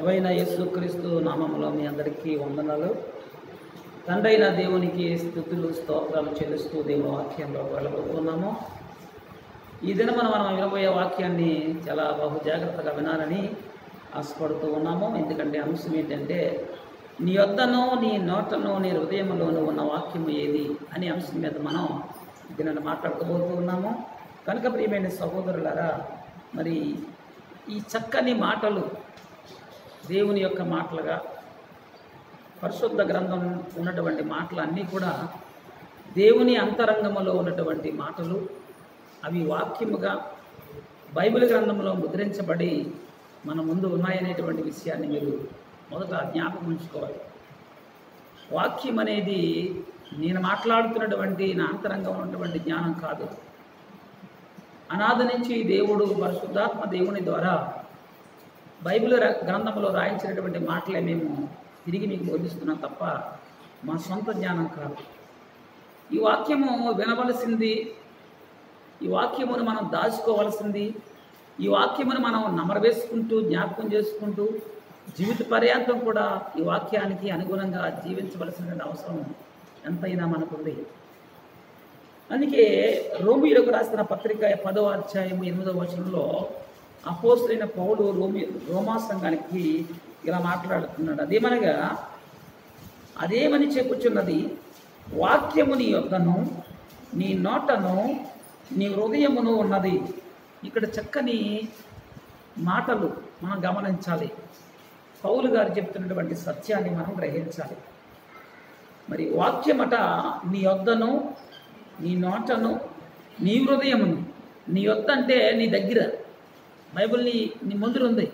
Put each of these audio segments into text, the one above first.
ప్రభైన యేసుక్రీస్తు నామములో మీ అందరికీ వందనాలు తండ్రైన దేవునికి స్థుతులు స్తోత్రాలు చెల్లిస్తూ దేవుని వాక్యంలో వెళ్ళబోతున్నాము ఈ దినమున మనం వినబోయే వాక్యాన్ని చాలా బహు జాగ్రత్తగా వినాలని ఆశపడుతూ ఉన్నాము ఎందుకంటే అంశం ఏంటంటే నీ వద్దను నీ నోటను నీ హృదయంలోనూ ఉన్న వాక్యము ఏది అనే అంశం మీద మనం దీనిని మాట్లాడుకోబోతూ ఉన్నాము కనుక ప్రియమైన సహోదరులారా మరి ఈ చక్కని మాటలు దేవుని యొక్క మాటలుగా పరిశుద్ధ గ్రంథం ఉన్నటువంటి మాటలు అన్నీ కూడా దేవుని అంతరంగములో ఉన్నటువంటి మాటలు అవి వాక్యముగా బైబిల్ గ్రంథంలో ముద్రించబడి మన ముందు ఉన్నాయనేటువంటి విషయాన్ని మీరు మొదట జ్ఞాపకం ఉంచుకోవాలి వాక్యం అనేది నేను మాట్లాడుతున్నటువంటి నా అంతరంగం ఉన్నటువంటి జ్ఞానం కాదు అనాది నుంచి దేవుడు పరిశుద్ధాత్మ దేవుని ద్వారా బైబిల్ ర- గ్రంథంలో రాయించినటువంటి మాటలే మేము తిరిగి మీకు బోధిస్తున్నాం తప్ప మా సొంత జ్ఞానం కాదు ఈ వాక్యము వినవలసింది ఈ వాక్యమును మనం దాచుకోవలసింది ఈ వాక్యమును మనం నమరవేసుకుంటూ జ్ఞాపకం చేసుకుంటూ జీవిత పర్యాంతం కూడా ఈ వాక్యానికి అనుగుణంగా జీవించవలసినటువంటి అవసరం ఎంతైనా మనకుంది అందుకే రోమిలకు రాసిన పత్రిక పదవ అధ్యాయం ఎనిమిదవ వచనంలో అపోస్తులైన పౌలు రోమి రోమా సంఘానికి ఇలా మాట్లాడుతున్నాడు అదేమనగా అదేమని చెప్పుచున్నది వాక్యము నీ యొద్దను నీ నోటను నీ హృదయమును ఉన్నది ఇక్కడ చక్కని మాటలు మనం గమనించాలి పౌలు గారు చెప్తున్నటువంటి సత్యాన్ని మనం గ్రహించాలి మరి వాక్యమట నీ యొద్దను నీ నోటను నీ హృదయమును నీ యొద్ద అంటే నీ దగ్గర బైబిల్ నీ నీ ముందు ఉంది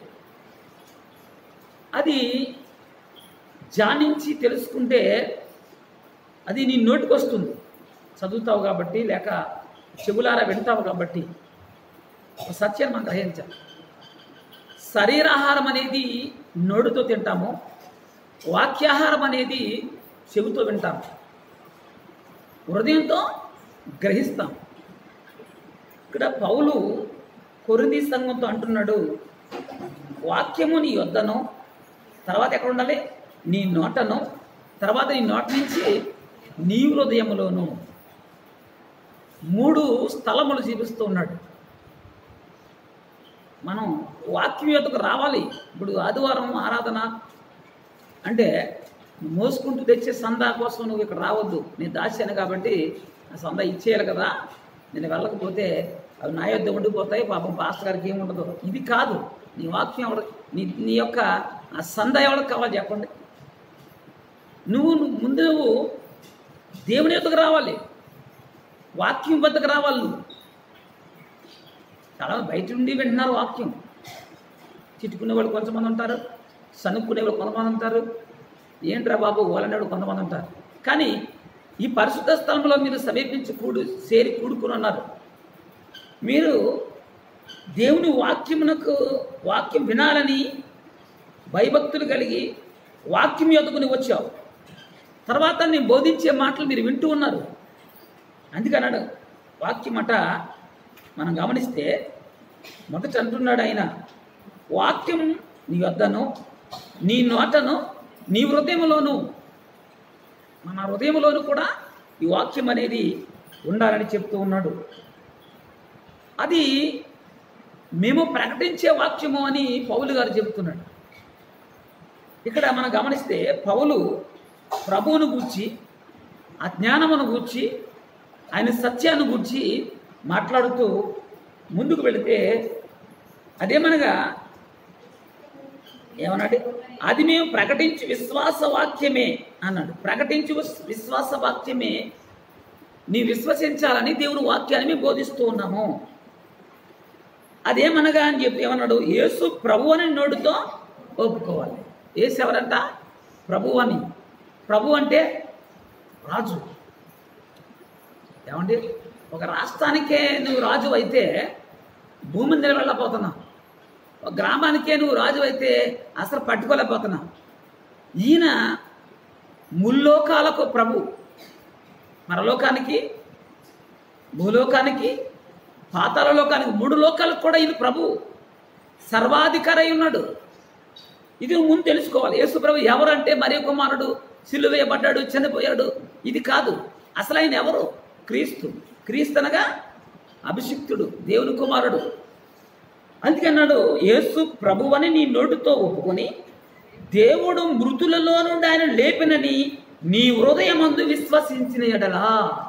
అది జానించి తెలుసుకుంటే అది నీ నోటికి వస్తుంది చదువుతావు కాబట్టి లేక చెవులారా వింటావు కాబట్టి ఒక సత్యాన్ని మనం గ్రహించాలి శరీరాహారం అనేది నోటితో తింటాము వాక్యాహారం అనేది చెవితో వింటాము హృదయంతో గ్రహిస్తాం ఇక్కడ పౌలు కొరింది సంఘంతో అంటున్నాడు వాక్యము నీ యొద్దను తర్వాత ఎక్కడ ఉండాలి నీ నోటను తర్వాత నీ నోట నుంచి నీ హృదయములోను మూడు స్థలములు చూపిస్తూ ఉన్నాడు మనం వాక్యం యొద్దకు రావాలి ఇప్పుడు ఆదివారం ఆరాధన అంటే నువ్వు మోసుకుంటూ తెచ్చే సందా కోసం నువ్వు ఇక్కడ రావద్దు నేను దాచాను కాబట్టి ఆ సందా ఇచ్చేయాలి కదా నేను వెళ్ళకపోతే అవి నా యొద్ద ఉండిపోతాయి పాపం పాస్టర్ గారికి ఏముండదు ఇది కాదు నీ వాక్యం ఎవడ నీ నీ యొక్క ఆ సంద ఎవరికి కావాలి చెప్పండి నువ్వు నువ్వు ముందు నువ్వు దేవుని యొద్దకు రావాలి వాక్యం వద్దకు రావాలి నువ్వు చాలా బయట నుండి వింటున్నారు వాక్యం చిట్టుకునే వాళ్ళు కొంతమంది ఉంటారు సనుక్కునే వాళ్ళు కొంతమంది ఉంటారు ఏంట్రా బాబు ఓలనేవాడు కొంతమంది ఉంటారు కానీ ఈ పరిశుద్ధ స్థలంలో మీరు సమీపించి కూడు చేరి కూడుకుని ఉన్నారు మీరు దేవుని వాక్యమునకు వాక్యం వినాలని భయభక్తులు కలిగి వాక్యం ఎదుగుని వచ్చావు తర్వాత నేను బోధించే మాటలు మీరు వింటూ ఉన్నారు అందుకన్నాడు వాక్యమట మనం గమనిస్తే మొదట అంటున్నాడు ఆయన వాక్యం నీ వద్దను నీ నోటను నీ హృదయంలోను మన హృదయంలోను కూడా ఈ వాక్యం అనేది ఉండాలని చెప్తూ ఉన్నాడు అది మేము ప్రకటించే వాక్యము అని పౌలు గారు చెబుతున్నాడు ఇక్కడ మనం గమనిస్తే పౌలు ప్రభువును గూర్చి ఆ జ్ఞానమును గూర్చి ఆయన సత్యాన్ని గూర్చి మాట్లాడుతూ ముందుకు వెళితే అదేమనగా ఏమన్నాడు అది మేము ప్రకటించి విశ్వాస వాక్యమే అన్నాడు ప్రకటించి విస్- విశ్వాస వాక్యమే నీ విశ్వసించాలని దేవుని వాక్యాన్ని మేము బోధిస్తూ ఉన్నాము అదేమనగా అని చెప్పి ఏమన్నాడు యేసు ప్రభు అని నోటితో ఒప్పుకోవాలి యేసు ఎవరంట ప్రభు అని ప్రభు అంటే రాజు ఏమండి ఒక రాష్ట్రానికే నువ్వు రాజు అయితే భూమి మీద వెళ్ళకపోతున్నావు ఒక గ్రామానికే నువ్వు రాజు అయితే అసలు పట్టుకోలేకపోతున్నావు ఈయన ముల్లోకాలకు ప్రభు పరలోకానికి భూలోకానికి పాతాళ లోకానికి మూడు లోకాలకు కూడా ఈయన ప్రభు సర్వాధికారి అయి ఉన్నాడు ఇది నువ్వు ముందు తెలుసుకోవాలి యేసుప్రభు ఎవరంటే మరి కుమారుడు సిలువేయబడ్డాడు చనిపోయాడు ఇది కాదు అసలు ఆయన ఎవరు క్రీస్తు క్రీస్తు అనగా అభిషిక్తుడు దేవుని కుమారుడు అందుకన్నాడు యేసు ప్రభువని నీ నోటితో ఒప్పుకొని దేవుడు మృతులలో నుండి ఆయన లేపినని నీ హృదయమందు విశ్వసించిన ఎడలా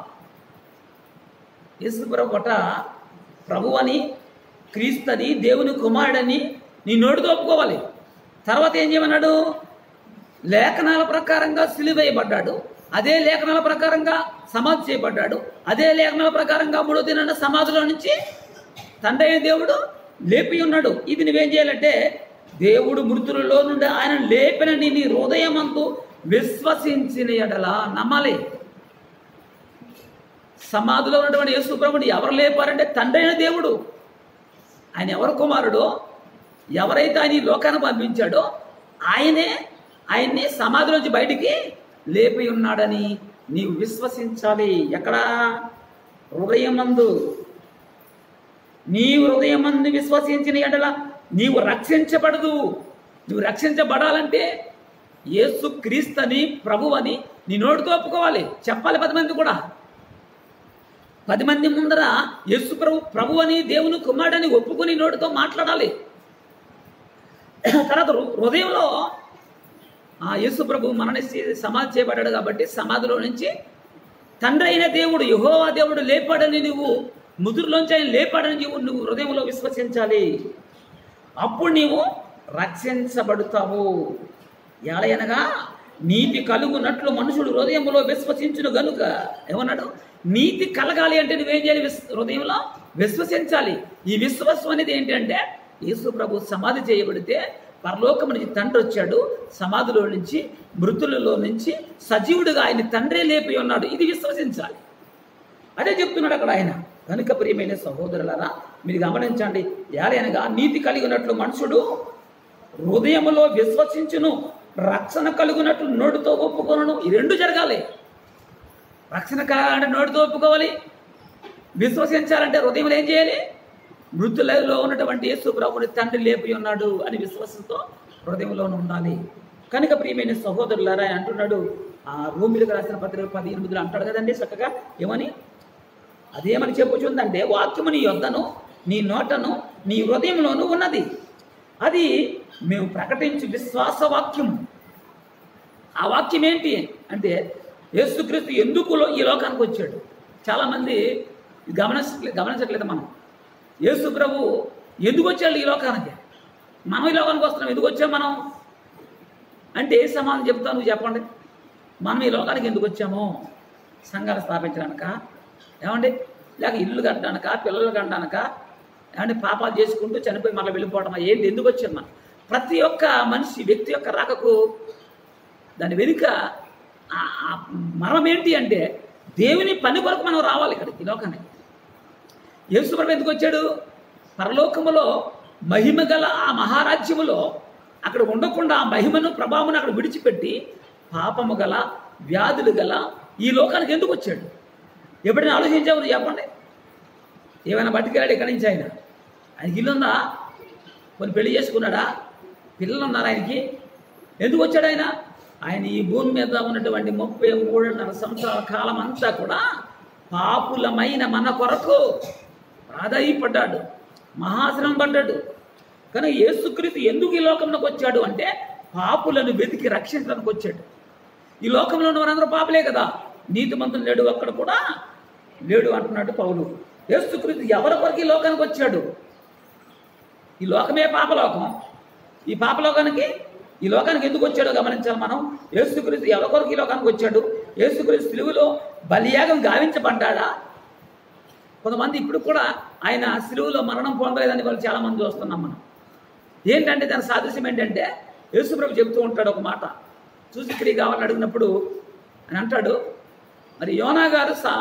యేసు ప్రభు కొట ప్రభువని క్రీస్తని దేవుని కుమారుడని నీ నోటితో ఒప్పుకోవాలి తర్వాత ఏం చేయమన్నాడు లేఖనాల ప్రకారంగా సిలువేయబడ్డాడు అదే లేఖనాల ప్రకారంగా సమాధి చేయబడ్డాడు అదే లేఖనాల ప్రకారంగా మూడో దినాన సమాధిలో నుంచి తండ్రి అయిన దేవుడు లేపి ఉన్నాడు ఇది నువ్వేం చేయాలంటే దేవుడు మృతులలో నుండి ఆయన లేపిన నీ నీ హృదయమందు విశ్వసించిన ఎడలా నమ్మాలి సమాధిలో ఉన్నటువంటి యేసు ప్రభుని ఎవరు లేపారంటే తండ్రి అయిన దేవుడు ఆయన ఎవరు కుమారుడో ఎవరైతే ఆయన ఈ లోకాన్ని పంపించాడో ఆయనే ఆయన్ని సమాధిలోంచి బయటికి లేపి ఉన్నాడని నీవు విశ్వసించాలి ఎక్కడ హృదయమందు నీ హృదయమందు విశ్వసించిన ఎడల నీవు రక్షించబడదు నువ్వు రక్షించబడాలంటే యేసు క్రీస్తని ప్రభువని నీ నోటితో ఒప్పుకోవాలి చెప్పాలి పది మంది కూడా పది మంది ముందర యేసు ప్రభు ప్రభు అని దేవుని కుమారుడని ఒప్పుకొని నోటితో మాట్లాడాలి తర్వాత హృ- హృదయంలో ఆ యేసు ప్రభు మరణించి సమాధి చేయబడ్డాడు కాబట్టి సమాధిలో నుంచి తండ్రి అయిన దేవుడు యహోవా దేవుడు లేపాడని నువ్వు ముదురులోంచి ఆయన లేపాడని నువ్వు నువ్వు హృదయంలో విశ్వసించాలి అప్పుడు నీవు రక్షించబడుతావు ఎలయనగా నీతి కలుగునట్లు మనుషుడు హృదయంలో విశ్వసించును గనుక ఏమన్నాడు నీతి కలగాలి అంటే నువ్వేం చేయాలి విస్ హృదయంలో విశ్వసించాలి ఈ విశ్వాసం అనేది ఏంటంటే యేసు ప్రభు సమాధి చేయబడితే పరలోకం నుంచి తండ్రి వచ్చాడు సమాధిలో నుంచి మృతులలో నుంచి సజీవుడిగా ఆయన తండ్రే లేపి ఉన్నాడు ఇది విశ్వసించాలి అదే చెప్తున్నాడు అక్కడ ఆయన కనుక ప్రియమైన సహోదరులారా మీరు గమనించండి ఏలైనగా నీతి కలిగి ఉన్నట్లు మనుషుడు హృదయములో విశ్వసించును రక్షణ కలుగునట్లు నోటితో ఒప్పుకొనను ఈ రెండు జరగాలి రక్షణ కలగాలంటే నోటితో ఒప్పుకోవాలి విశ్వసించాలంటే హృదయంలో ఏం చేయాలి మృతులలో ఉన్నటువంటి యేసు ప్రభుని తండ్రి లేపి ఉన్నాడు అని విశ్వాసంతో హృదయంలో ఉండాలి కనుక ప్రియమైన సహోదరులారా ఆయన అంటున్నాడు ఆ రూమిలకు రాసిన పత్రిక పది ఎనిమిదిలో అంటాడు కదండి చక్కగా ఏమని అదేమని చెప్పుచుందంటే వాక్యము నీ యొద్దను నీ నోటను నీ హృదయంలోనూ ఉన్నది అది మేము ప్రకటించు విశ్వాస వాక్యం ఆ వాక్యం ఏంటి అంటే యేసుక్రీస్తు ఎందుకు లో- ఈ లోకానికి వచ్చాడు చాలామంది గమనించట్లేదు గమనించట్లేదు మనం యేసు ప్రభు ఎందుకు వచ్చాడు ఈ లోకానికి మనం ఈ లోకానికి వస్తున్నాం ఎందుకు వచ్చాం మనం అంటే ఏ సమాధానం చెప్తావు నువ్వు చెప్పండి మనం ఈ లోకానికి ఎందుకు వచ్చాము సంఘాలు స్థాపించడానిక ఏమండి లేక ఇల్లు కట్టడానిక పిల్లలు కట్టడానిక ఏమంటే పాపాలు చేసుకుంటూ చనిపోయి మళ్ళీ వెళ్ళిపోవడం ఏంటి ఎందుకు వచ్చాం మనం ప్రతి ఒక్క మనిషి వ్యక్తి యొక్క రాకకు దాని వెనుక ఆ- ఆ మర్మం ఏంటి అంటే దేవుని పని కొరకు మనం రావాలి ఇక్కడ ఈ లోకానికి యేసుప్రభు ఎందుకు వచ్చాడు పరలోకములో మహిమ గల ఆ మహారాజ్యములో అక్కడ ఉండకుండా ఆ మహిమను ప్రభావమును అక్కడ విడిచిపెట్టి పాపము గల వ్యాధులు గల ఈ లోకానికి ఎందుకు వచ్చాడు ఎప్పుడైనా ఆలోచించావు నువ్వు చెప్పండి ఏమైనా బతికాడు ఇక్కడి నుంచి ఆయన ఆయనకి ఇల్లు ఉందా కొన్ని పెళ్లి చేసుకున్నాడా పిల్లలు ఉన్నారు ఆయనకి ఎందుకు వచ్చాడు ఆయన ఆయన ఈ భూమి మీద ఉన్నటువంటి ముప్పై మూడున్నర సంవత్సరాల కాలం అంతా కూడా పాపులమైన మన కొరకు ప్రాధాయపడ్డాడు మహాశ్రమం పడ్డాడు కానీ యేసుక్రీస్తు ఎందుకు ఈ లోకంలోకి వచ్చాడు అంటే పాపులను వెతికి రక్షించడానికి వచ్చాడు ఈ లోకంలో ఉన్న వారందరూ పాపలే కదా నీతిమంతులు లేడు అక్కడ కూడా లేడు అంటున్నాడు పౌలు యేసుక్రీస్తు ఎవరి కొరకు ఈ లోకానికి వచ్చాడు ఈ లోకమే పాపలోకం ఈ పాపలోకానికి ఈ లోకానికి ఎందుకు వచ్చాడో గమనించాలి మనం యేసుక్రీస్తు ఎవరి కొరకు ఈ లోకానికి వచ్చాడు యేసుక్రీస్తు సిలువలో బలియాగం గావించబడ్డాడా కొంతమంది ఇప్పుడు కూడా ఆయన సిలువలో మరణం పొందలేదని వాళ్ళు చాలా మంది చూస్తున్నాం మనం ఏంటంటే దాని సాదృశ్యం ఏంటంటే యేసుప్రభు చెబుతూ ఉంటాడు ఒక మాట చూసి ఇక్కడికి కావాలని అడిగినప్పుడు అని అంటాడు మరి యోనా గారు సా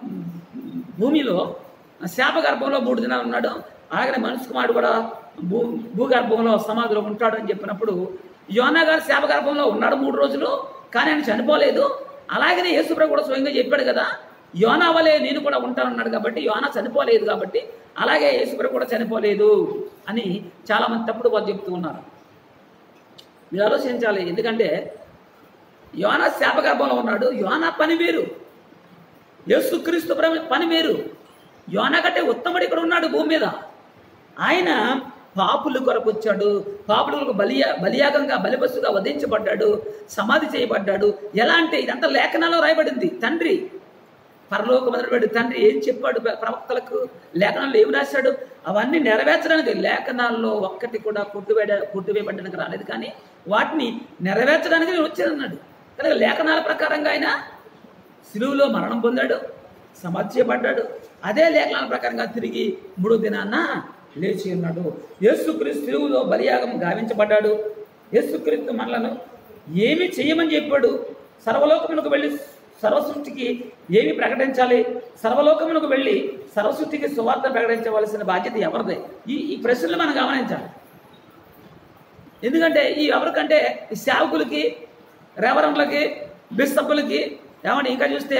భూమిలో శాపగర్భంలో మూడు దినాలు ఉన్నాడు అలాగనే మనిషి కుమారుడు కూడా భూ భూగర్భంలో సమాధిలో ఉంటాడు అని చెప్పినప్పుడు యోనా గారు శాపగర్భంలో ఉన్నాడు మూడు రోజులు కానీ ఆయన చనిపోలేదు అలాగనే యేసుప్రభు కూడా స్వయంగా చెప్పాడు కదా యోనా వలె నేను కూడా ఉంటానన్నాడు కాబట్టి యోనా చనిపోలేదు కాబట్టి అలాగే యేసుప్రభు కూడా చనిపోలేదు అని చాలామంది తప్పుడు వాళ్ళు చెప్తూ ఉన్నారు మీరు ఆలోచించాలి ఎందుకంటే యోనా శాపగర్భంలో ఉన్నాడు యోనా పని వేరు యేసుక్రీస్తు ప్ర- పని వేరు యోనా కంటే ఉత్తముడు ఇక్కడ ఉన్నాడు భూమి మీద ఆయన పాపుల కొరకు వచ్చాడు పాపులకు బలియా బలియాగంగా బలిపశుగా వధించబడ్డాడు సమాధి చేయబడ్డాడు ఎలా అంటే ఇదంతా లేఖనాల్లో రాయబడింది తండ్రి పరలోక మొదలుపెట్టి తండ్రి ఏం చెప్పాడు ప్ర- ప్రవక్తలకు లేఖనాల్లో ఏమి రాశాడు అవన్నీ నెరవేర్చడానికి లేఖనాల్లో ఒక్కటి కూడా కొట్టువేడ కొట్టువేయబడ్డానికి రాలేదు కానీ వాటిని నెరవేర్చడానికి నేను వచ్చానన్నాడు కనుక లేఖనాల ప్రకారంగా ఆయన సిలువులో మరణం పొందాడు సమాధి చేయబడ్డాడు అదే లేఖనాల ప్రకారంగా తిరిగి మూడో దినాన్న లేచి ఉన్నాడు యేసుక్రీస్తు సిలువులో బలియాగం గావించబడ్డాడు యేసుక్రీస్తు మనలను ఏమి చేయమని చెప్పాడు సర్వలోకమునకు వెళ్ళి సర్వసృష్టికి ఏమి ప్రకటించాలి సర్వలోకమునకు వెళ్ళి సర్వసృష్టికి సువార్త ప్రకటించవలసిన బాధ్యత ఎవరిదే ఈ ఈ ప్రశ్నలు మనం గమనించాలి ఎందుకంటే ఈ ఎవరికంటే ఈ సేవకులకి రెవరెండ్లకి బిషప్పులకి ఏమంటే ఇంకా చూస్తే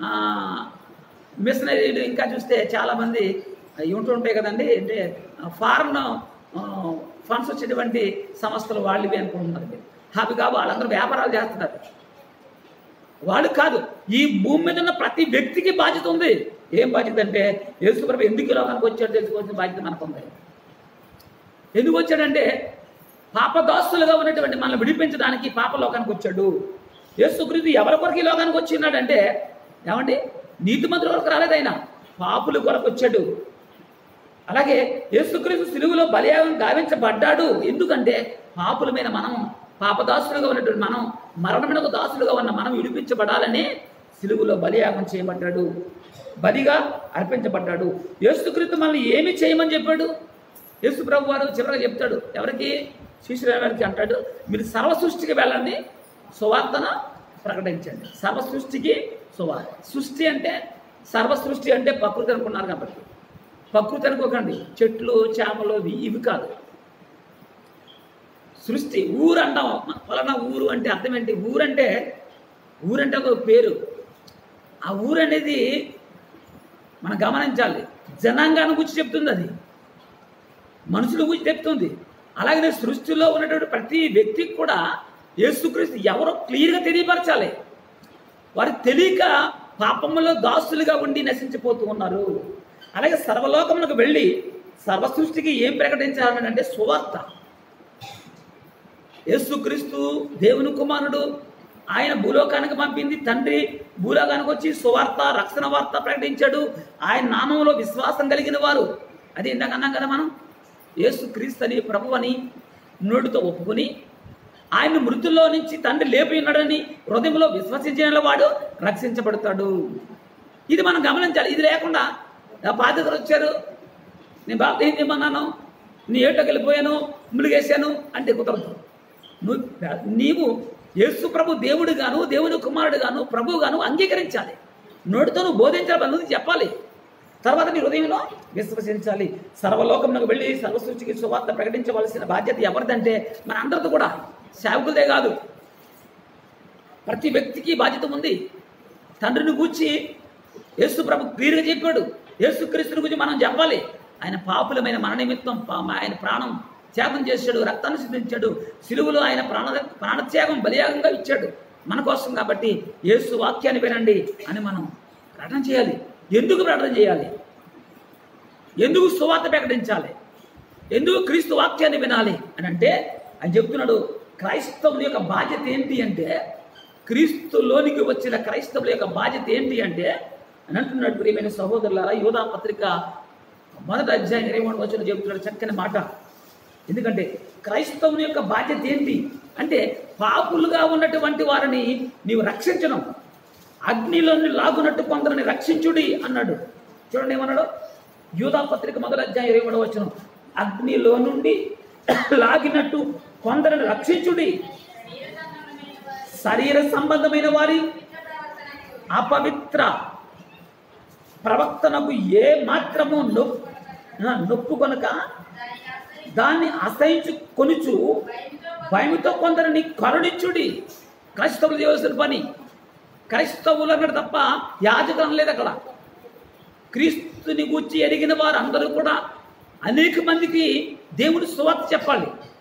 మిషనరీలు ఇంకా చూస్తే చాలామంది అవి ఉంటూ ఉంటాయి కదండి అంటే ఫారెన్ ఫండ్స్ వచ్చేటువంటి సంస్థలు వాళ్ళు ఇవి అనుకుంటున్నారు మీరు అవి కాదు వాళ్ళందరూ వ్యాపారాలు చేస్తున్నారు వాళ్ళు కాదు ఈ భూమి మీద ఉన్న ప్రతి వ్యక్తికి బాధ్యత ఉంది ఏం బాధ్యత అంటే యేసుప్రభు ఎందుకు ఈ లోకానికి వచ్చాడు తెలుసుకోవాల్సిన బాధ్యత మనకు ఉంది ఎందుకు వచ్చాడంటే పాపదాస్తులుగా ఉన్నటువంటి మనల్ని విడిపించడానికి పాప లోకానికి వచ్చాడు యేసుక్రీస్తు ఎవరి కొరకు ఈ లోకానికి వచ్చినాడంటే ఏమండి నీతిమంతుల కొరకు రాలేదు ఆయన పాపుల కొరకు వచ్చాడు అలాగే యేసుక్రీస్తు సిలువులో బలియాగం గావించబడ్డాడు ఎందుకంటే పాపుల మీద మనం పాపదాసులుగా ఉన్నటువంటి మనం మరణమైన దాసులుగా ఉన్న మనం విడిపించబడాలని సిలువులో బలియాగం చేయబడ్డాడు బలిగా అర్పించబడ్డాడు యేసుక్రీస్తు మనల్ని ఏమి చేయమని చెప్పాడు యేసు ప్రభు వారు చివరిగా చెప్తాడు ఎవరికి శిశురాల వారికి అంటాడు మీరు సర్వ సృష్టికి వెళ్ళండి సువార్తన ప్రకటించండి సర్వ సృష్టికి సువార్త సృష్టి అంటే సర్వ సృష్టి అంటే ప్రకృతి అనుకున్నారు కాబట్టి ప్రకృతి అనుకోకండి చెట్లు చేమలు ఇవి ఇవి కాదు సృష్టి ఊరు అంటాం ఫలానా ఊరు అంటే అర్థం ఏంటి ఊరంటే ఊరంటే ఒక పేరు ఆ ఊరు అనేది మనం గమనించాలి జనాంగాన్ని గురించి చెప్తుంది అది మనుషుల గురించి చెప్తుంది అలాగనే సృష్టిలో ఉన్నటువంటి ప్రతి వ్యక్తికి కూడా యేసుక్రీస్తు ఎవరో క్లియర్గా తెలియపరచాలి వారు తెలియక పాపములో దాసులుగా ఉండి నశించిపోతూ ఉన్నారు అలాగే సర్వలోకములకు వెళ్ళి సర్వ సృష్టికి ఏం ప్రకటించాలని అంటే సువార్త యేసుక్రీస్తు దేవుని కుమారుడు ఆయన భూలోకానికి పంపింది తండ్రి భూలోకానికి వచ్చి సువార్త రక్షణ వార్త ప్రకటించాడు ఆయన నామంలో విశ్వాసం కలిగిన వారు అది ఇందాక అన్నాం కదా మనం యేసుక్రీస్తు అని ప్రభు అని నోటితో ఒప్పుకొని ఆయన మృతుల్లో నుంచి తండ్రి లేపి ఉన్నాడని హృదయంలో విశ్వసించిన వాడు రక్షించబడతాడు ఇది మనం గమనించాలి ఇది లేకుండా నా బాధ్యతలు వచ్చారు నేను బాప్తి ఏం చేయమన్నాను నీ ఏటోకి వెళ్ళిపోయాను ములిగేశాను అంటే కుదరదు నువ్వు నీవు యేసు ప్రభు దేవుడు గాను దేవుని కుమారుడు గాను ప్రభు గాను అంగీకరించాలి నోటితో నువ్వు బోధించాలి అన్నది చెప్పాలి తర్వాత నీ హృదయంలో విశ్వసించాలి సర్వలోకంలోకి వెళ్ళి సర్వసృష్టికి సువార్త ప్రకటించవలసిన బాధ్యత ఎవరిదంటే మన అందరితో కూడా సేవకులదే కాదు ప్రతి వ్యక్తికి బాధ్యత ఉంది తండ్రిని గూర్చి యేసు ప్రభు క్లియర్గా చెప్పాడు యేసు క్రీస్తుని గురించి మనం చెప్పాలి ఆయన పాపులమైన మన నిమిత్తం పా- ఆయన ప్రాణం త్యాగం చేశాడు రక్తాన్ని సిద్ధించాడు సిలువలో ఆయన ప్రాణ ప్రాణత్యాగం బలియాగంగా ఇచ్చాడు మన కోసం కాబట్టి యేసు వాక్యాన్ని వినండి అని మనం ప్రకటన చేయాలి ఎందుకు ప్రకటన చేయాలి ఎందుకు సువార్త ప్రకటించాలి ఎందుకు క్రీస్తు వాక్యాన్ని వినాలి అని అంటే ఆయన చెప్తున్నాడు క్రైస్తవుల యొక్క బాధ్యత ఏంటి అంటే క్రీస్తులోనికి వచ్చిన క్రైస్తవుల యొక్క బాధ్యత ఏంటి అంటే అని అంటున్నాడు ప్రియమైన సహోదరులారా యోధా పత్రిక మొదటి అధ్యాయం ఇరవై మూడు వచ్చిన చెబుతున్నాడు చక్కని మాట ఎందుకంటే క్రైస్తవుని యొక్క బాధ్యత ఏంటి అంటే పాపులుగా ఉన్నటువంటి వారిని నీవు రక్షించడం అగ్నిలోని లాగునట్టు కొందరిని రక్షించుడి అన్నాడు చూడండి ఏమన్నాడు యూదా పత్రిక మొదటి అధ్యాయం ఇరవై మూడవ వచ్చిన అగ్నిలో నుండి లాగినట్టు కొందరిని రక్షించుడి శరీర సంబంధమైన వారి అపవిత్ర ప్రవక్తనకు ఏ మాత్రము నొప్పు నొప్పు కొనక దాన్ని అసహించు కొనుచు భయముతో కొందరిని కరుణించుడి క్రైస్తవులు చేయవలసిన పని క్రైస్తవులు అన్నాడు తప్ప యాజకం లేదు అక్కడ క్రీస్తుని గూర్చి ఎరిగిన వారు అందరూ కూడా అనేక మందికి దేవుని సువార్త చెప్పాలి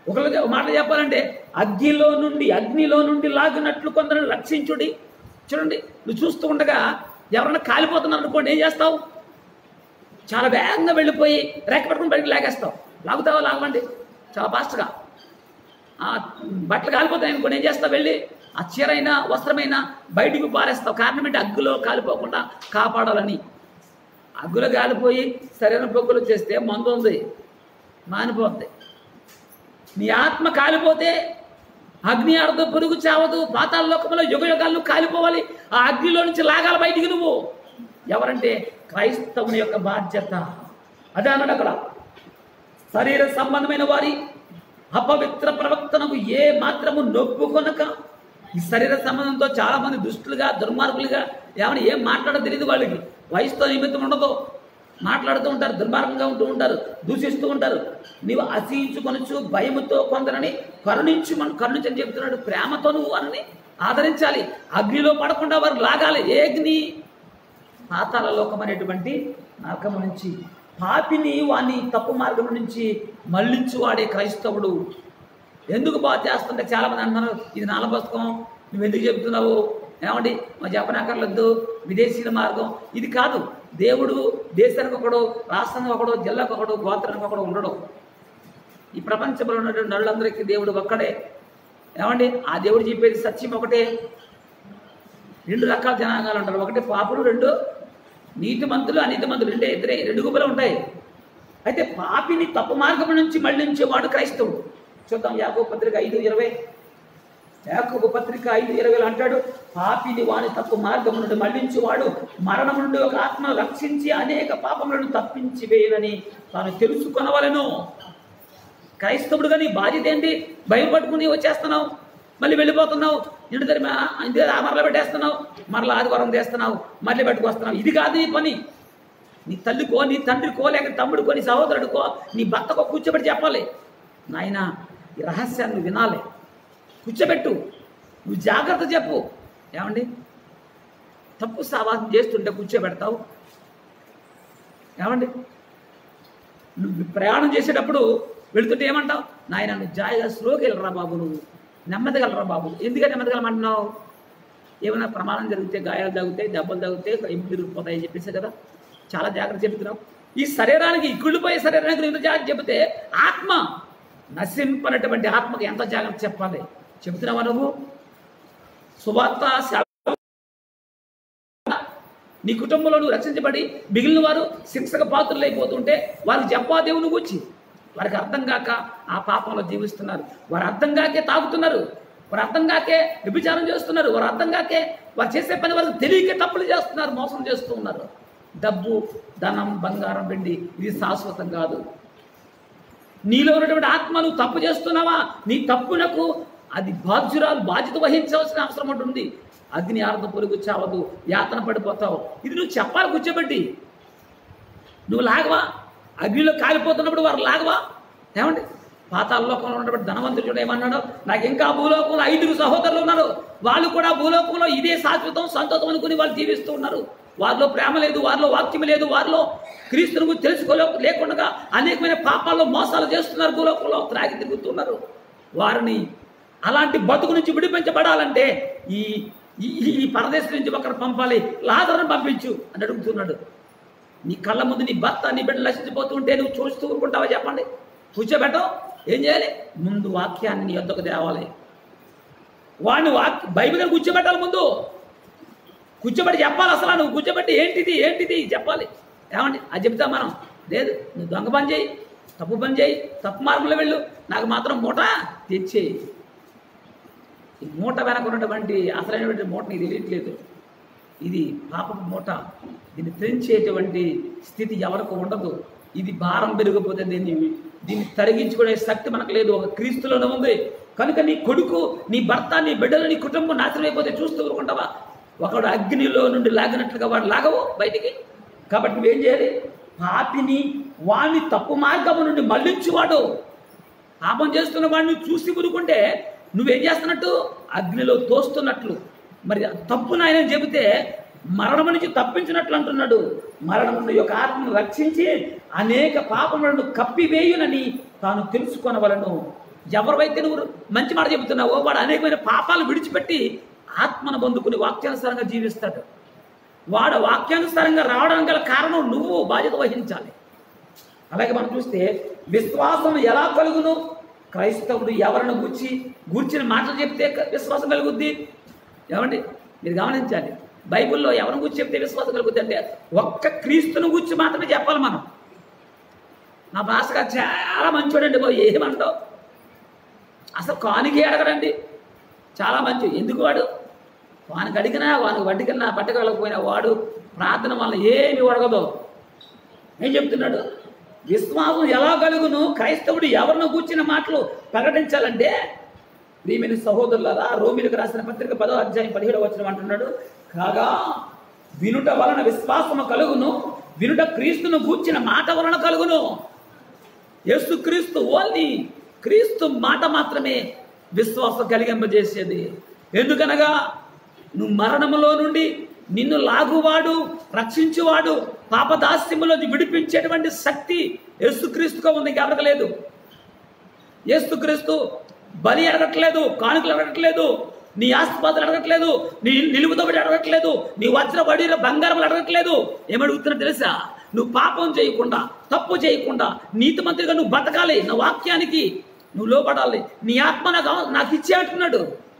ఒకళ్ళు ఒక మాట చెప్పాలంటే అగ్నిలో నుండి అగ్నిలో నుండి లాగినట్లు కొందరిని రక్షించుడి చూడండి నువ్వు చూస్తూ ఉండగా ఎవరన్నా కాలిపోతున్నారు అనుకోండి ఏం చేస్తావు చాలా వేగంగా వెళ్ళిపోయి రేక పట్టుకుని బయటకు లాగేస్తావు లాగుతావా లాగమండి చాలా ఫాస్ట్గా ఆ బట్టలు కాలిపోతాయి అనుకోండి ఏం చేస్తావు వెళ్ళి ఆ చీరైన వస్త్రమైన బయటికి పారేస్తావు కారణం ఏంటి అగ్గులో కాలిపోకుండా కాపాడాలని అగ్గులో కాలిపోయి సరైన పొగ్గులు చేస్తే మందు ఉంది మానిపోద్ది నీ ఆత్మ కాలిపోతే అగ్ని ఆడదు పురుగు చావదు పాతాల లోకంలో యుగ యుగాలు కాలిపోవాలి ఆ అగ్నిలో నుంచి లాగాలి బయటికి నువ్వు ఎవరంటే క్రైస్తవుని యొక్క బాధ్యత అదే అన్నాడు అక్కడ శరీర సంబంధమైన వారి అపవిత్ర ప్రవక్తనకు ఏ మాత్రము నొప్పు కొనక ఈ శరీర సంబంధంతో చాలా మంది దుష్టులుగా దుర్మార్గులుగా ఏమని ఏం మాట్లాడో తెలియదు వాళ్ళకి వయసుతో నిమిత్తం ఉండదు మాట్లాడుతూ ఉంటారు దుర్మార్గంగా ఉంటూ ఉంటారు దూషిస్తూ ఉంటారు నీవు అసహించుకొనొచ్చు భయముతో కొందరని కరుణించు మనం కరుణించని చెప్తున్నాడు ప్రేమతో నువ్వు వారిని ఆదరించాలి అగ్నిలో పడకుండా వారు లాగాలి ఏ అగ్ని పాతాల లోకం అనేటువంటి నరకము నుంచి పాపిని వాని తప్పు మార్గం నుంచి మళ్ళించువాడే క్రైస్తవుడు ఎందుకు బాగా చేస్తుంటే చాలామంది అంటున్నారు ఇది నాల పుస్తకం నువ్వు ఎందుకు చెప్తున్నావు ఏమండి మా చెప్పనక్కర్లేదు విదేశీల మార్గం ఇది కాదు దేవుడు దేశానికి ఒకడు రాష్ట్రానికి ఒకడు జిల్లాకు ఒకడు గోత్రానికి ఒకడు ఉండడు ఈ ప్రపంచంలో ఉన్నటువంటి నరులందరికీ దేవుడు ఒక్కడే ఏమండి ఆ దేవుడు చెప్పేది సత్యం ఒకటే రెండు రకాల జనాంగాలు ఉంటారు ఒకటి పాపులు రెండు నీతిమంతులు అనీతిమంతులు రెండే ఇద్దరే రెండు గుంపులు ఉంటాయి అయితే పాపిని తప్పు మార్గం నుంచి మళ్ళించేవాడు క్రైస్తవుడు చూద్దాం యాకో పత్రిక ఐదు ఇరవై యాకోబు పత్రిక ఐదు ఇరవైలో అంటాడు పాపిని వాని తప్పు మార్గం నుండి మళ్లించేవాడు మరణం నుండి ఒక ఆత్మను రక్షించి అనేక పాపములను తప్పించి వేయనని తాను తెలుసుకొనవలను క్రైస్తవుడుగా నీ బాధ్యత ఏంటి భయం పట్టుకుని వచ్చేస్తున్నావు మళ్ళీ వెళ్ళిపోతున్నావు ఇంటి దగ్గర ఇంటి దగ్గర మరలా పెట్టేస్తున్నావు మరలా ఆదివారం చేస్తున్నావు మళ్ళీ పెట్టుకొస్తున్నావు ఇది కాదు నీ పని నీ తల్లికో నీ తండ్రికో లేక తమ్ముడికో నీ సహోదరుడికో నీ భర్తకో కూర్చోబెట్టి చెప్పాలి నాయన ఈ రహస్యాన్ని నువ్వు వినాలి కూర్చోబెట్టు నువ్వు జాగ్రత్త చెప్పు ఏమండి తప్పు సావాసం చేస్తుంటే కూర్చోబెడతావు ఏమండి నువ్వు ప్రయాణం చేసేటప్పుడు వెళుతుంటే ఏమంటావు నాయన నువ్వు జాయిగా స్లోకి వెళ్ళరా బాబు నువ్వు నెమ్మదిగా వెళ్ళరా బాబు ఎందుకంటే నెమ్మదిగా వెళ్ళమంటున్నావు ఏమైనా ప్రమాదం జరిగితే గాయాలు తగ్గుతాయి దెబ్బలు తగ్గుతాయి ఎప్పుడు తిరిగిపోతాయి అని చెప్పేసి కదా చాలా జాగ్రత్త చెప్తున్నావు ఈ శరీరానికి ఇక్కుళ్ళిపోయే శరీరానికి నువ్వు ఇంత జాగ్రత్త చెబితే ఆత్మ నశింపనటువంటి ఆత్మకు ఎంత జాగ్రత్త చెప్పాలి చెబుతున్నావా నువ్వు సువార్త సేవ నీ కుటుంబంలో నువ్వు రక్షించబడి మిగిలిన వారు శిక్షక పాత్రలు అయిపోతుంటే వారికి చెప్పా దేవుని గురించి వారికి అర్థం కాక ఆ పాపంలో జీవిస్తున్నారు వారు అర్థం కాకే తాగుతున్నారు వారు అర్థం కాకే వ్యభిచారం చేస్తున్నారు వారు అర్థం కాకే వారు చేసే పని వారికి తెలియకే తప్పులు చేస్తున్నారు మోసం చేస్తూ ఉన్నారు డబ్బు ధనం బంగారం వెండి ఇది శాశ్వతం కాదు నీలో ఉన్నటువంటి ఆత్మ నువ్వు తప్పు చేస్తున్నావా నీ తప్పునకు అది బాధ్యురాలు బాధ్యత వహించవలసిన అవసరం ఉంటుంది అగ్ని ఆర్ధ పొరుగు చావదు యాతన పడిపోతావు ఇది నువ్వు చెప్పాలి కూర్చోబెట్టి నువ్వు లాగవా అగ్నిలో కాలిపోతున్నప్పుడు వారు లాగవా ఏమండి పాతాల లోకంలో ఉన్నటువంటి ధనవంతుడు చూడ ఏమన్నాడు నాకు ఇంకా భూలోకంలో ఐదుగురు సహోదరులు ఉన్నారు వాళ్ళు కూడా భూలోకంలో ఇదే శాశ్వతం సంతోషం అనుకుని వాళ్ళు జీవిస్తూ ఉన్నారు వారిలో ప్రేమ లేదు వారిలో వాక్యం లేదు వారిలో క్రీస్తుని గురించి తెలుసుకోలే లేకుండా అనేకమైన పాపాల్లో మోసాలు చేస్తున్నారు భూలోకంలో త్రాగి తిరుగుతున్నారు వారిని అలాంటి బతుకు నుంచి విడిపించబడాలంటే ఈ ఈ ఈ పరదేశం నుంచి ఒకరు పంపాలి లాదరను పంపించు అని అడుగుతున్నాడు నీ కళ్ళ ముందు నీ భర్త నీ బిడ్డ నశించిపోతుంటే నువ్వు చూస్తూ ఊరుకుంటావా చెప్పండి కూర్చోబెట్టవు ఏం చేయాలి ముందు వాక్యాన్ని నీ యొద్దకు తేవాలి వాడిని వాక్ బైబిల్ కూర్చోబెట్టాలి ముందు కూర్చోబెట్టి చెప్పాలి అసలు నువ్వు కూర్చోబెట్టి ఏంటిది ఏంటిది చెప్పాలి ఏమండి అది చెప్తా మనం లేదు నువ్వు దొంగ పని చేయి తప్పు పని చేయి తప్పు మార్గంలో వెళ్ళు నాకు మాత్రం మూట తెచ్చేయి ఈ మూట వెనక ఉన్నటువంటి అసలైనటువంటి మూట నీకు తెలియట్లేదు ఇది పాపపు మూట దీన్ని తెంచేటువంటి స్థితి ఎవరికి ఉండదు ఇది భారం పెరిగిపోతే దీన్ని దీన్ని తరిగించుకునే శక్తి మనకు లేదు ఒక క్రీస్తులోనే ఉంది కనుక నీ కొడుకు నీ భర్త నీ బిడ్డలు నీ కుటుంబం నాశనం అయిపోతే చూస్తూ ఊరుకుంటావా ఒకడు అగ్నిలో నుండి లాగినట్లుగా వాడు లాగవు బయటికి కాబట్టి నువ్వేం చేయాలి పాపిని వాడిని తప్పు మార్గము నుండి మళ్ళించువాడు పాపం చేస్తున్న వాడిని చూసి ఊరుకుంటే నువ్వేం చేస్తున్నట్టు అగ్నిలో తోస్తున్నట్లు మరి తప్పు నాయన చెబితే మరణం నుంచి తప్పించినట్లు అంటున్నాడు మరణం నుండి యొక్క ఆత్మను రక్షించి అనేక పాపములను కప్పివేయునని తాను తెలుసుకొనవలను ఎవరివైతే నువ్వు మంచి మాట చెబుతున్నావో వాడు అనేకమైన పాపాలు విడిచిపెట్టి ఆత్మను పొందుకుని వాక్యానుసారంగా జీవిస్తాడు వాడు వాక్యానుసారంగా రావడం గల కారణం నువ్వు బాధ్యత వహించాలి అలాగే మనం చూస్తే విశ్వాసం ఎలా కలుగును క్రైస్తవుడు ఎవరిని గూర్చి గూర్చిన మాటలు చెప్తే క- విశ్వాసం కలుగుద్ది ఏమండి మీరు గమనించాలి బైబిల్లో ఎవరిని గూర్చి చెప్తే విశ్వాసం కలుగుద్ది అంటే ఒక్క క్రీస్తుని గూర్చి మాత్రమే చెప్పాలి మనం నా భాషగా చాలా మంచోడండి బాబు ఏమంటావు అసలు కానికి అడగడండి చాలా మంచి ఎందుకు వాడు వానికి అడిగినా వానికి వడ్డికన్నా పట్టగలకపోయినా వాడు ప్రార్థన వల్ల ఏమి అడగదు ఏం చెప్తున్నాడు విశ్వాసం ఎలా కలుగును క్రైస్తవుడు ఎవరిని కూర్చిన మాటలు ప్రకటించాలంటే ప్రియమైన సహోదరులారా రోమిలకు రాసిన పత్రిక పదో అధ్యాయం పదిహేడవ వచనం అంటున్నాడు కాగా వినుట వలన విశ్వాసము కలుగును వినుట క్రీస్తును కూర్చిన మాట వలన కలుగును యేసు క్రీస్తు ఓన్లీ క్రీస్తు మాట మాత్రమే విశ్వాసం కలిగింపజేసేది ఎందుకనగా నువ్వు మరణములో నుండి నిన్ను లాగువాడు రక్షించువాడు పాపదాస్యములో విడిపించేటువంటి శక్తి యేసుక్రీస్తుగా ఉంది ఇంకెవరికి లేదు యేసుక్రీస్తు బలి అడగట్లేదు కానుకలు అడగట్లేదు నీ ఆస్తిపాతులు అడగట్లేదు నీ నిలువుదోబడి అడగట్లేదు నీ వజ్ర వడిలో బంగారం అడగట్లేదు ఏమడుగుతున్నా తెలుసా నువ్వు పాపం చేయకుండా తప్పు చేయకుండా నీతిమంత్రిగా నువ్వు బతకాలి నా వాక్యానికి నువ్వు లోపడాలి నీ ఆత్మ నాకు అవ- నాకు ఇచ్చే అంటున్నాడు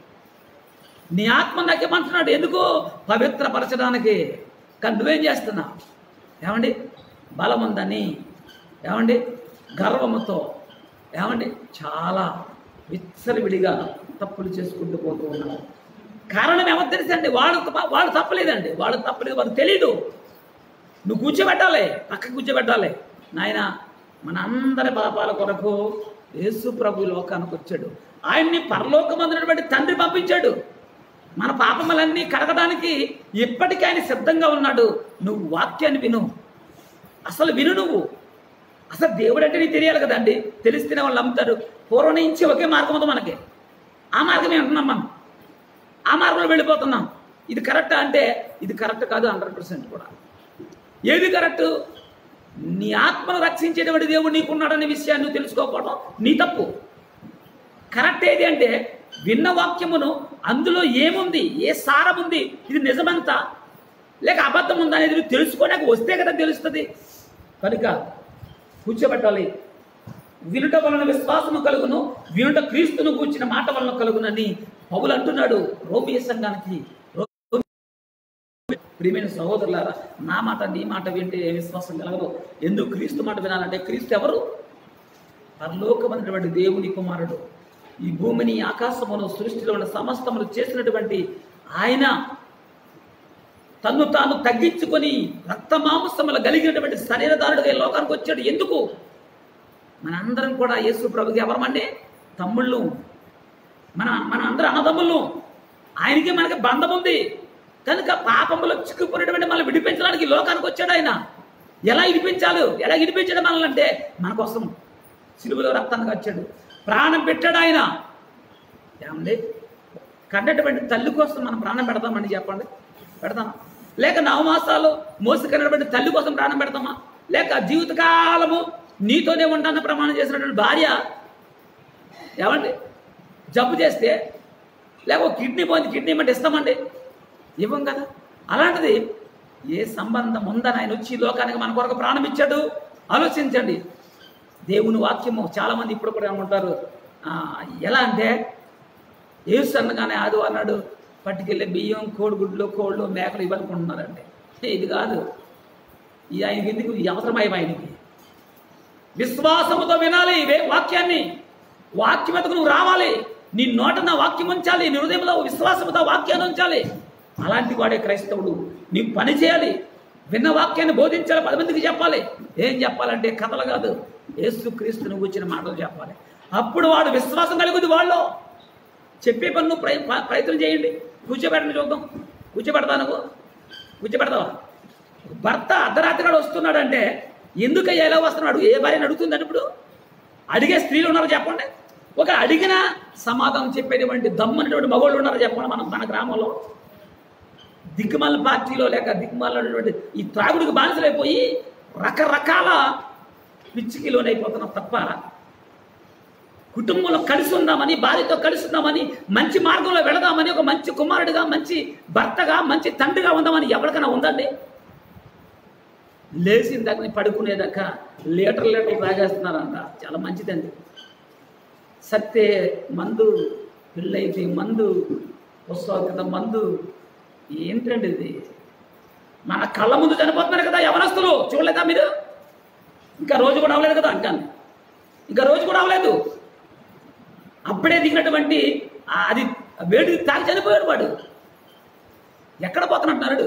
నీ ఆత్మ నాకు ఏమంటున్నాడు ఎందుకు పవిత్రపరచడానికి కానీ నువ్వేం చేస్తున్నావు ఏమండి బలం ఉందని ఏమండి గర్వముతో ఏమండి చాలా విచ్చలవిడిగా తప్పులు చేసుకుంటూ పోతూ ఉన్నావు కారణం ఏమో తెలుసండి వాడు తప్ప- వాడు తప్పలేదండి వాడు తప్పలేదు వాడు తెలీదు నువ్వు కూర్చోబెట్టాలి పక్కకు కూర్చోబెట్టాలి నాయన మన అందరి పాపాల కొరకు యేసు ప్రభు లోకానికి వచ్చాడు ఆయన్ని పరలోకమందునటువంటి తండ్రి పంపించాడు మన పాపములన్నీ కడగడానికి ఇప్పటికీ ఆయన సిద్ధంగా ఉన్నాడు నువ్వు వాక్యాన్ని విను అసలు విను నువ్వు అసలు దేవుడు అంటే నీకు తెలియాలి కదండి తెలిస్తేనే వాళ్ళు నమ్ముతారు పూర్వం నుంచి ఒకే మార్గం ఉంది మనకి ఆ మార్గమే అంటున్నాం మనం ఆ మార్గంలో వెళ్ళిపోతున్నాం ఇది కరెక్ట్ అంటే ఇది కరెక్ట్ కాదు హండ్రెడ్ పర్సెంట్ కూడా ఏది కరెక్ట్ నీ ఆత్మను రక్షించేటువంటి దేవుడు నీకున్నాడనే విషయాన్ని నువ్వు తెలుసుకోకపోవడం నీ తప్పు కరెక్ట్ ఏది అంటే విన్న వాక్యమును అందులో ఏముంది ఏ సారం ఉంది ఇది నిజమంతా లేక అబద్ధం ఉందా అనేది నువ్వు తెలుసుకోడానికి వస్తే కదా తెలుస్తుంది కనుక కూర్చోబెట్టాలి వినుట వలన విశ్వాసము కలుగును వినుట క్రీస్తును కూర్చిన మాట వలన కలుగునని పౌలు అంటున్నాడు రోమియ సంఘానికి ప్రియమైన సహోదరులారా నా మాట నీ మాట వింటే ఏ విశ్వాసం కలగదు ఎందుకు క్రీస్తు మాట వినాలంటే క్రీస్తు ఎవరు పరలోకమైనటువంటి దేవుని కుమారుడు ఈ భూమిని ఆకాశమును సృష్టిలో ఉన్న సమస్తమును చేసినటువంటి ఆయన తన్ను తాను తగ్గించుకొని రక్త మాంసములు కలిగినటువంటి శరీరదారుడుగా ఈ లోకానికి వచ్చాడు ఎందుకు మనందరం కూడా యేసు ప్రభుకి ఎవరమండి తమ్ముళ్ళు మన మన అందరం అన్నదమ్ముళ్ళు ఆయనకి మనకి బంధం ఉంది కనుక పాపములో చిక్కుకున్నటువంటి మనల్ని విడిపించడానికి ఈ లోకానికి వచ్చాడు ఆయన ఎలా విడిపించాలి ఎలా విడిపించాడు మనల్ని అంటే మన కోసం సిలువలో రక్తానికి వచ్చాడు ప్రాణం పెట్టాడు ఆయన ఏమండి కన్నటువంటి తల్లి కోసం మనం ప్రాణం పెడతామని చెప్పండి పెడతామా లేక నవమాసాలు మోసి కన్నటువంటి తల్లి కోసం ప్రాణం పెడతామా లేక జీవితకాలము నీతోనే ఉంటానని ప్రమాణం చేసినటువంటి భార్య ఏమండి జబ్బు చేస్తే లేక ఒక కిడ్నీ పోయింది కిడ్నీ ఇమ్మంటే ఇస్తామండి ఇవ్వం కదా అలాంటిది ఏ సంబంధం ఉందని ఆయన వచ్చి ఈ లోకానికి మన కొరకు ప్రాణం ఇచ్చాడు ఆలోచించండి దేవుని వాక్యము చాలామంది ఇప్పుడు కూడా ఏమంటారు ఆ, ఎలా అంటే ఏసు అనగానే ఆదు అన్నాడు పట్టుకెళ్ళే బియ్యం కోడిగుడ్లు కోళ్ళు మేకలు ఇవ్వనుకుంటున్నారండి ఇది కాదు ఇది ఆయనకి ఎందుకు ఈ అవసరమయ్య ఆయనకి విశ్వాసముతో వినాలి ఇవే వాక్యాన్ని వాక్యమతకు నువ్వు రావాలి నీ నోట నా వాక్యం ఉంచాలి నీ హృదయంలో విశ్వాసముతో వాక్యాన్ని ఉంచాలి అలాంటి వాడే క్రైస్తవుడు నీ పని చేయాలి విన్న వాక్యాన్ని బోధించాలి పది మందికి చెప్పాలి ఏం చెప్పాలంటే కథలు కాదు యేసు క్రీస్తుని కూర్చిన మాటలు చెప్పాలి అప్పుడు వాడు విశ్వాసం కలుగుద్ది వాళ్ళు చెప్పే పని నువ్వు ప్రయ ప్ర- ప్రయత్నం చేయండి కూర్చోబెట్టండి చూద్దాం కూర్చోబెడతా నువ్వు కూర్చోబెడతావా భర్త అర్ధరాత్రి నాడు వస్తున్నాడంటే ఎందుకయ్యా ఎలా వస్తున్నాడు ఏ భార్యని అడుగుతుందని ఇప్పుడు అడిగే స్త్రీలు ఉన్నారు చెప్పండి ఒక అడిగిన సమాధానం చెప్పేటువంటి దమ్మనేటువంటి మగవాళ్ళు ఉన్నారు చెప్పండి మనం మన గ్రామంలో దిక్కుమాల పార్టీలో లేక దిక్కుమాలటువంటి ఈ త్రాగుడికి బానిసలైపోయి రకరకాల పిచ్చికి లోనైపోతున్నాం తప్ప కుటుంబంలో కలిసి ఉందామని భార్యతో కలిసి ఉందామని మంచి మార్గంలో వెళదామని ఒక మంచి కుమారుడిగా మంచి భర్తగా మంచి తండ్రిగా ఉందామని ఎవరికైనా ఉందండి లేచిన దగ్గర పడుకునేదాకా లీటర్ లీటర్ తాగేస్తున్నారంట చాలా మంచిదండి సత్తే మందు పెళ్ళైతే మందు పుస్తకత మందు ఏంటండి ఇది మన కళ్ళ ముందు చనిపోతున్నారు కదా యవనస్తులు చూడలేదా మీరు ఇంకా రోజు కూడా అవ్వలేదు కదా ఇంకా ఇంకా రోజు కూడా అవ్వలేదు అప్పుడే దిగినటువంటి ఆ అది వేడి తాగి చనిపోయాడు వాడు ఎక్కడ పోతున్నట్టున్నాడు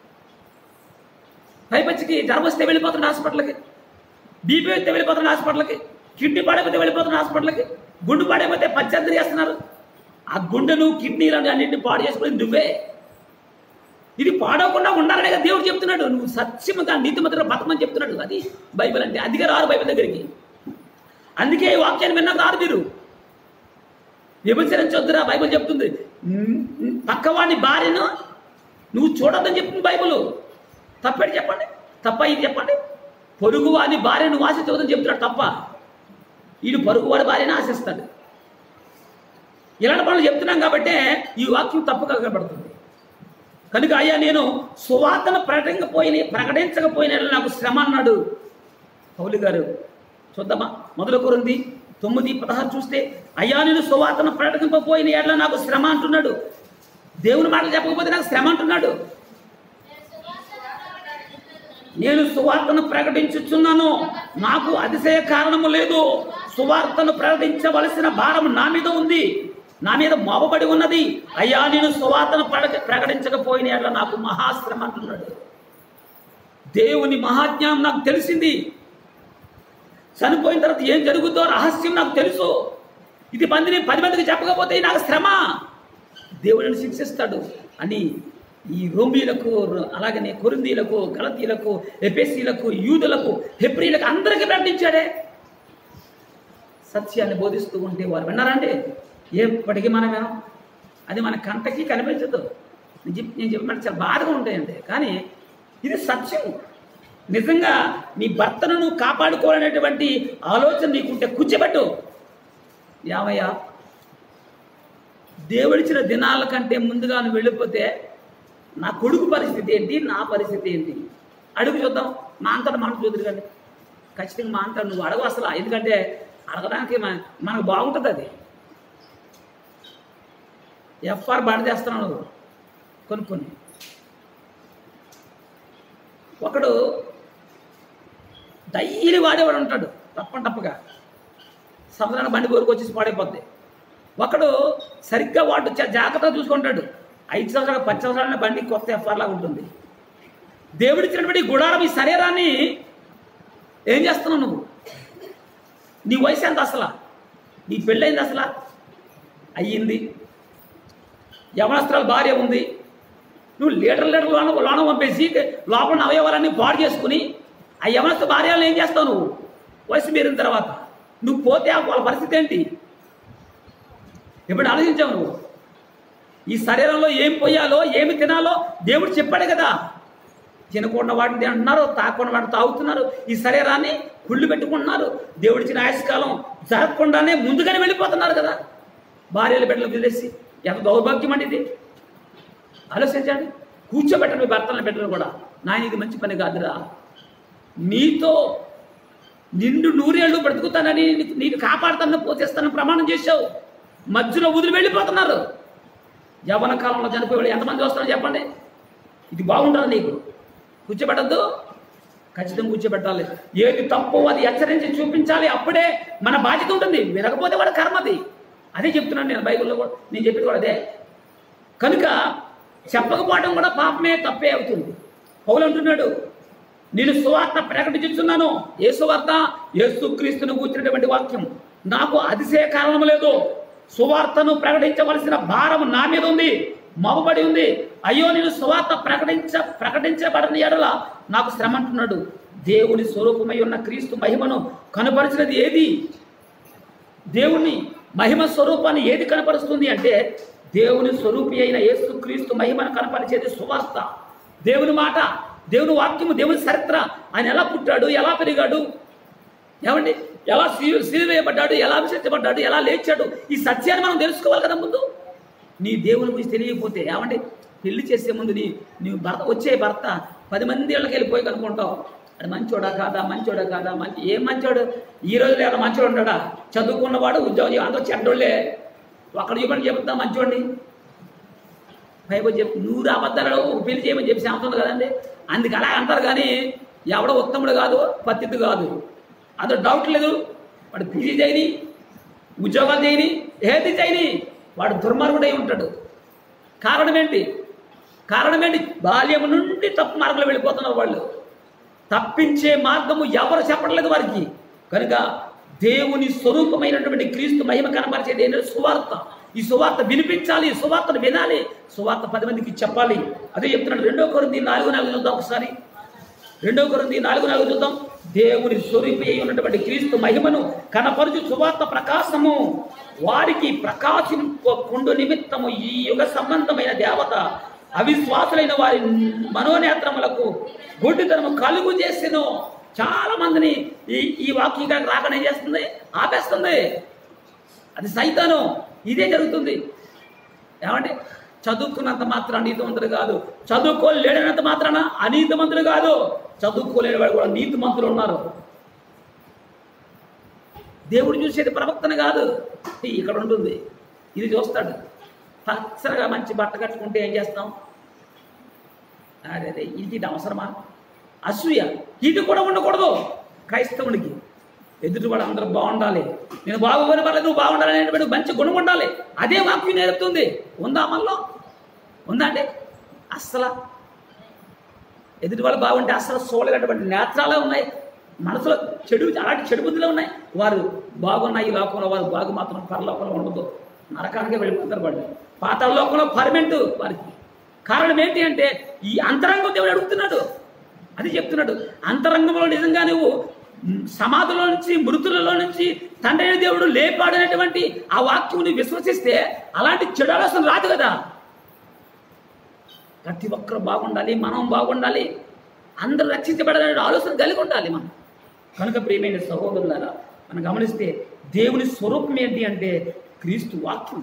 పైపచ్చికి జ్వరం వస్తే వెళ్ళిపోతున్నాడు హాస్పిటల్కి బీపీ వస్తే వెళ్ళిపోతున్నాడు హాస్పిటల్కి కిడ్నీ పాడైపోతే వెళ్ళిపోతున్నాడు హాస్పిటల్కి గుండు పాడైపోతే పచ్చందరి చేస్తున్నారు ఆ గుండెను కిడ్నీలను అన్నింటిని పాడు చేసుకుని నువ్వే ఇది పాడవకుండా ఉండాలనే కదా దేవుడు చెప్తున్నాడు నువ్వు సత్యముగా నీతిమంతుడు బతకమని చెప్తున్నాడు అది బైబిల్ అంటే అందుకే రారు బైబిల్ దగ్గరికి అందుకే ఈ వాక్యాన్ని విన్నా రారు మీరు విభజించొద్దురా బైబిల్ చెప్తుంది ఉమ్, ఉమ్, పక్కవాడిని భార్యను నువ్వు చూడొద్దని చెప్తుంది బైబిల్ తప్పేటి చెప్పండి తప్ప ఇది చెప్పండి పొరుగు వాని భార్య నువ్వు ఆశించవద్దని చెప్తున్నాడు తప్ప వీడు పొరుగు వాడి భార్యను ఆశిస్తాడు ఇలాంటి పనులు చెప్తున్నాం కాబట్టే ఈ వాక్యం తప్పుగా కనబడుతుంది కనుక అయ్యా నేను సువార్తను ప్రకటించకపోయిన ప్రకటించకపోయిన యెడల నాకు శ్రమ అన్నాడు పౌలు గారు చూద్దామా మొదలు కొరింది తొమ్మిది పదహారు చూస్తే అయ్యా నేను సువార్తను ప్రకటింపపోయిన ఏళ్ళ నాకు శ్రమ అంటున్నాడు దేవుని మాటలు చెప్పకపోతే నాకు శ్రమ అంటున్నాడు నేను సువార్తను ప్రకటించుచున్నాను నాకు అతిశయ కారణము లేదు సువార్తను ప్రకటించవలసిన భారం నా మీద ఉంది నా మీద మోపబడి ఉన్నది అయ్యా నేను సువార్తను ప్రక ప్రకటించకపోయిన ఎట్లా నాకు మహాశ్రమ అంటున్నాడు దేవుని మహాజ్ఞానం నాకు తెలిసింది చనిపోయిన తర్వాత ఏం జరుగుతుందో రహస్యం నాకు తెలుసు ఇది మందిని పది మందికి చెప్పకపోతే నాకు శ్రమ దేవుడిని శిక్షిస్తాడు అని ఈ రోమిలకు అలాగనే కొరిందీలకు గలతీలకు ఎపెసీలకు యూదులకు హెబ్రీలకు అందరికీ ప్రకటించాడే సత్యాన్ని బోధిస్తూ ఉంటే వారు విన్నారండి ఎప్పటికీ మనం వినం అది మన కంటకి కనిపించదు నేను చెప్పి నేను చెప్పినట్టు చాలా బాధగా ఉంటాయండి కానీ ఇది సత్యం నిజంగా నీ భర్తను నువ్వు కాపాడుకోవాలనేటువంటి ఆలోచన నీకుంటే కూర్చోబెట్టు యావయ్యా దేవుడిచ్చిన దినాల కంటే ముందుగా నువ్వు వెళ్ళిపోతే నా కొడుకు పరిస్థితి ఏంటి నా పరిస్థితి ఏంటి అడుగు చూద్దాం మా అంతటా మనం చూద్దరు కానీ ఖచ్చితంగా మా అంతటా నువ్వు అడగవు అసలు ఎందుకంటే అడగడానికి మన మనకు బాగుంటుంది అది ఎఫ్ఆర్ బాడ చేస్తున్నావు నువ్వు కొనుక్కొని ఒకడు డైలీ వాడేవాడు ఉంటాడు తప్పని తప్పగా సముద్రాన్ని బండి కోరుకు వచ్చేసి పాడైపోద్ది ఒకడు సరిగ్గా వాడు చా- జాగ్రత్తగా చూసుకుంటాడు ఐదు సంవత్సరాలు పది సంవత్సరాల బండి కొత్త ఎఫ్ఆర్ లాగా ఉంటుంది దేవుడిచ్చినటువంటి ఈ గుడారం ఈ శరీరాన్ని ఏం చేస్తున్నావు నువ్వు నీ వయసు ఎంత అసలు నీ పెళ్ళైంది అసలు అయ్యింది యవనస్త్రాల భార్య ఉంది నువ్వు లీటర్ లీటర్ లోన లోన పంపేసి లోపల ఉన్న అవయవాలన్నీ పాడు చేసుకుని ఆ యవనస్థ భార్యలను ఏం చేస్తావు నువ్వు వయసు మీరిన తర్వాత నువ్వు పోతే ఆ వాళ్ళ పరిస్థితి ఏంటి ఎప్పుడు ఆలోచించావు నువ్వు ఈ శరీరంలో ఏం పోయాలో ఏమి తినాలో దేవుడు చెప్పాడు కదా తినకుండా వాటిని తింటున్నారు తాకుండా వాటిని తాగుతున్నారు ఈ శరీరాన్ని కుళ్ళు పెట్టుకుంటున్నారు దేవుడిచ్చిన ఆయుష్కాలం జరగకుండానే ముందుగానే వెళ్ళిపోతున్నారు కదా భార్యలు బిడ్డలు వదిలేసి ఎంత దౌర్భాగ్యం అండి ఇది ఆలోచించండి కూర్చోబెట్టండి మీ భర్తలను బిడ్డలు కూడా నాయన ఇది మంచి పని కాదురా నీతో నిండు నూరేళ్ళు బ్రతుకుతానని నీకు- నీకు కాపాడుతానని పోతేస్తానని ప్రమాణం చేశావు మధ్యలో వదిలి వెళ్ళిపోతున్నారు యవన కాలంలో చనిపోయి ఎంతమంది వస్తారో చెప్పండి ఇది బాగుంటుంది నీకు కూర్చోబెట్టద్దు ఖచ్చితంగా కూర్చోబెట్టాలి ఏది తప్పు అది హెచ్చరించి చూపించాలి అప్పుడే మన బాధ్యత ఉంటుంది వినకపోతే వాడు కర్మది అదే చెప్తున్నాను నేను బైబిల్లో కూడా నేను చెప్పింది కూడా అదే కనుక చెప్పకపోవడం కూడా పాపమే తప్పే అవుతుంది పౌలు అంటున్నాడు నేను సువార్త ప్రకటించుతున్నాను ఏ సువార్త యేసుక్రీస్తును కూర్చున్నటువంటి వాక్యం నాకు అతిశయ కారణం లేదు సువార్తను ప్రకటించవలసిన భారం నా మీద ఉంది మోపబడి ఉంది అయ్యో నేను సువార్త ప్రకటించ ప్రకటించబడిన ఎడల నాకు శ్రమ అంటున్నాడు దేవుని స్వరూపమై ఉన్న క్రీస్తు మహిమను కనపరిచినది ఏది దేవుని మహిమ స్వరూపాన్ని ఏది కనపరుస్తుంది అంటే దేవుని స్వరూపి అయిన యేసుక్రీస్తు మహిమను కనపరిచేది సువార్త దేవుని మాట దేవుని వాక్యము దేవుని చరిత్ర ఆయన ఎలా పుట్టాడు ఎలా పెరిగాడు ఏమండి ఎలా సి- సిలువేయబడ్డాడు ఎలా అభిషించబడ్డాడు ఎలా లేచాడు ఈ సత్యాన్ని మనం తెలుసుకోవాలి కదా ముందు నీ దేవుని గురించి తెలియకపోతే ఏమంటే పెళ్లి చేసే ముందు నీ నీ భర్త వచ్చే భర్త పది మంది ఇళ్ళకి వెళ్ళిపోయి కనుక్కుంటావు అది మంచోడా కాదా మంచోడా కాదా మంచి ఏం మంచోడు ఈ రోజులో ఏమైనా మంచోడు ఉంటాడా చదువుకున్నవాడు ఉద్యోగం చే- అందరూ చెడ్డోళ్ళే అక్కడ చెప్పండి చెప్తా మంచోడిని పైపు చెప్పు నూరు అబద్ధాలు పెళ్లి చేయమని చెప్పి సాగుతుంది కదండి అందుకు అలా అంటారు కానీ ఎవడో ఉత్తముడు కాదు పత్తిత్తు కాదు అందులో డౌట్ లేదు వాడు పీజీ చేయని ఉద్యోగాలు చేయని ఏది చేయని వాడు దుర్మార్గుడై ఉంటాడు కారణం ఏంటి కారణం ఏంటి బాల్యం నుండి తప్పు మార్గంలో వెళ్ళిపోతున్నారు వాళ్ళు తప్పించే మార్గము ఎవరు చెప్పట్లేదు వారికి కనుక దేవుని స్వరూపమైనటువంటి క్రీస్తు మహిమ కనపరిచేది ఏంటంటే సువార్త ఈ సువార్త వినిపించాలి ఈ సువార్తను వినాలి సువార్త పది మందికి చెప్పాలి అదే చెప్తున్నాడు రెండో కొరింది నాలుగు నాలుగు చూద్దాం ఒకసారి రెండో కొరింది నాలుగు నాలుగు చూద్దాం దేవుని స్వరూపి అయి ఉన్నటువంటి క్రీస్తు మహిమను కనపరుచు సువార్త ప్రకాశము వారికి ప్రకాశింపకుండు నిమిత్తము ఈ యుగ సంబంధమైన దేవత అవిశ్వాసులైన వారి మనోనేత్రములకు గుడ్డితనము కలుగు చేసెను చాలా మందిని ఈ ఈ వాక్యీకరణ రాకనే ఏం చేస్తుంది ఆపేస్తుంది అది సైతాను ఇదే జరుగుతుంది ఏమంటే చదువుకున్నంత మాత్రాన నీతిమంతులు కాదు చదువుకోలేనంత మాత్రాన అనీతిమంతులు కాదు చదువుకోలేని వాడు కూడా నీతిమంతులు ఉన్నారు దేవుడు చూసేది ప్రవక్తను కాదు ఇక్కడ ఉంటుంది ఇది చూస్తాడు పచ్చగా మంచి బట్ట కట్టుకుంటే ఏం చేస్తాం అదే అదే ఇది ఇది అవసరమా అసూయ ఇది కూడా ఉండకూడదు క్రైస్తవునికి ఎదుటి వాడు అందరూ బాగుండాలి నేను బాగోని పర్లేదు నువ్వు బాగుండాలి అనేటువంటి మంచి గుణం ఉండాలి అదే వాక్యం నేర్పుతుంది ఉందా మనలో ఉందా అండి అస్సలు ఎదుటి వాళ్ళు బాగుంటే అసలు చూడలేనటువంటి నేత్రాలే ఉన్నాయి మనసులో చెడు అలాంటి చెడు బుద్ధులే ఉన్నాయి వారు బాగున్నాయి ఈ లోకంలో వారు బాగు మాత్రం పరలోకంలో ఉండదు నరకానికి వెళ్ళిపోతారు వాళ్ళు పాతాళ లోకంలో పర్మనెంట్ వారికి కారణం ఏంటి అంటే ఈ అంతరంగం దేవుడు అడుగుతున్నాడు అది చెప్తున్నాడు అంతరంగంలో నిజంగా నువ్వు మ్, సమాధిలో నుంచి మృతులలో నుంచి తండ్రి అయిన దేవుడు లేపాడనేటువంటి ఆ వాక్యం నువ్వు విశ్వసిస్తే అలాంటి చెడు ఆలోచన రాదు కదా ప్రతి ఒక్కరు బాగుండాలి మనం బాగుండాలి అందరూ రక్షించబడాలనే ఆలోచన కలిగి ఉండాలి మనం కనుక ప్రియమైన సహోదరులారా మనం గమనిస్తే దేవుని స్వరూపం ఏంటి అంటే క్రీస్తు వాక్యం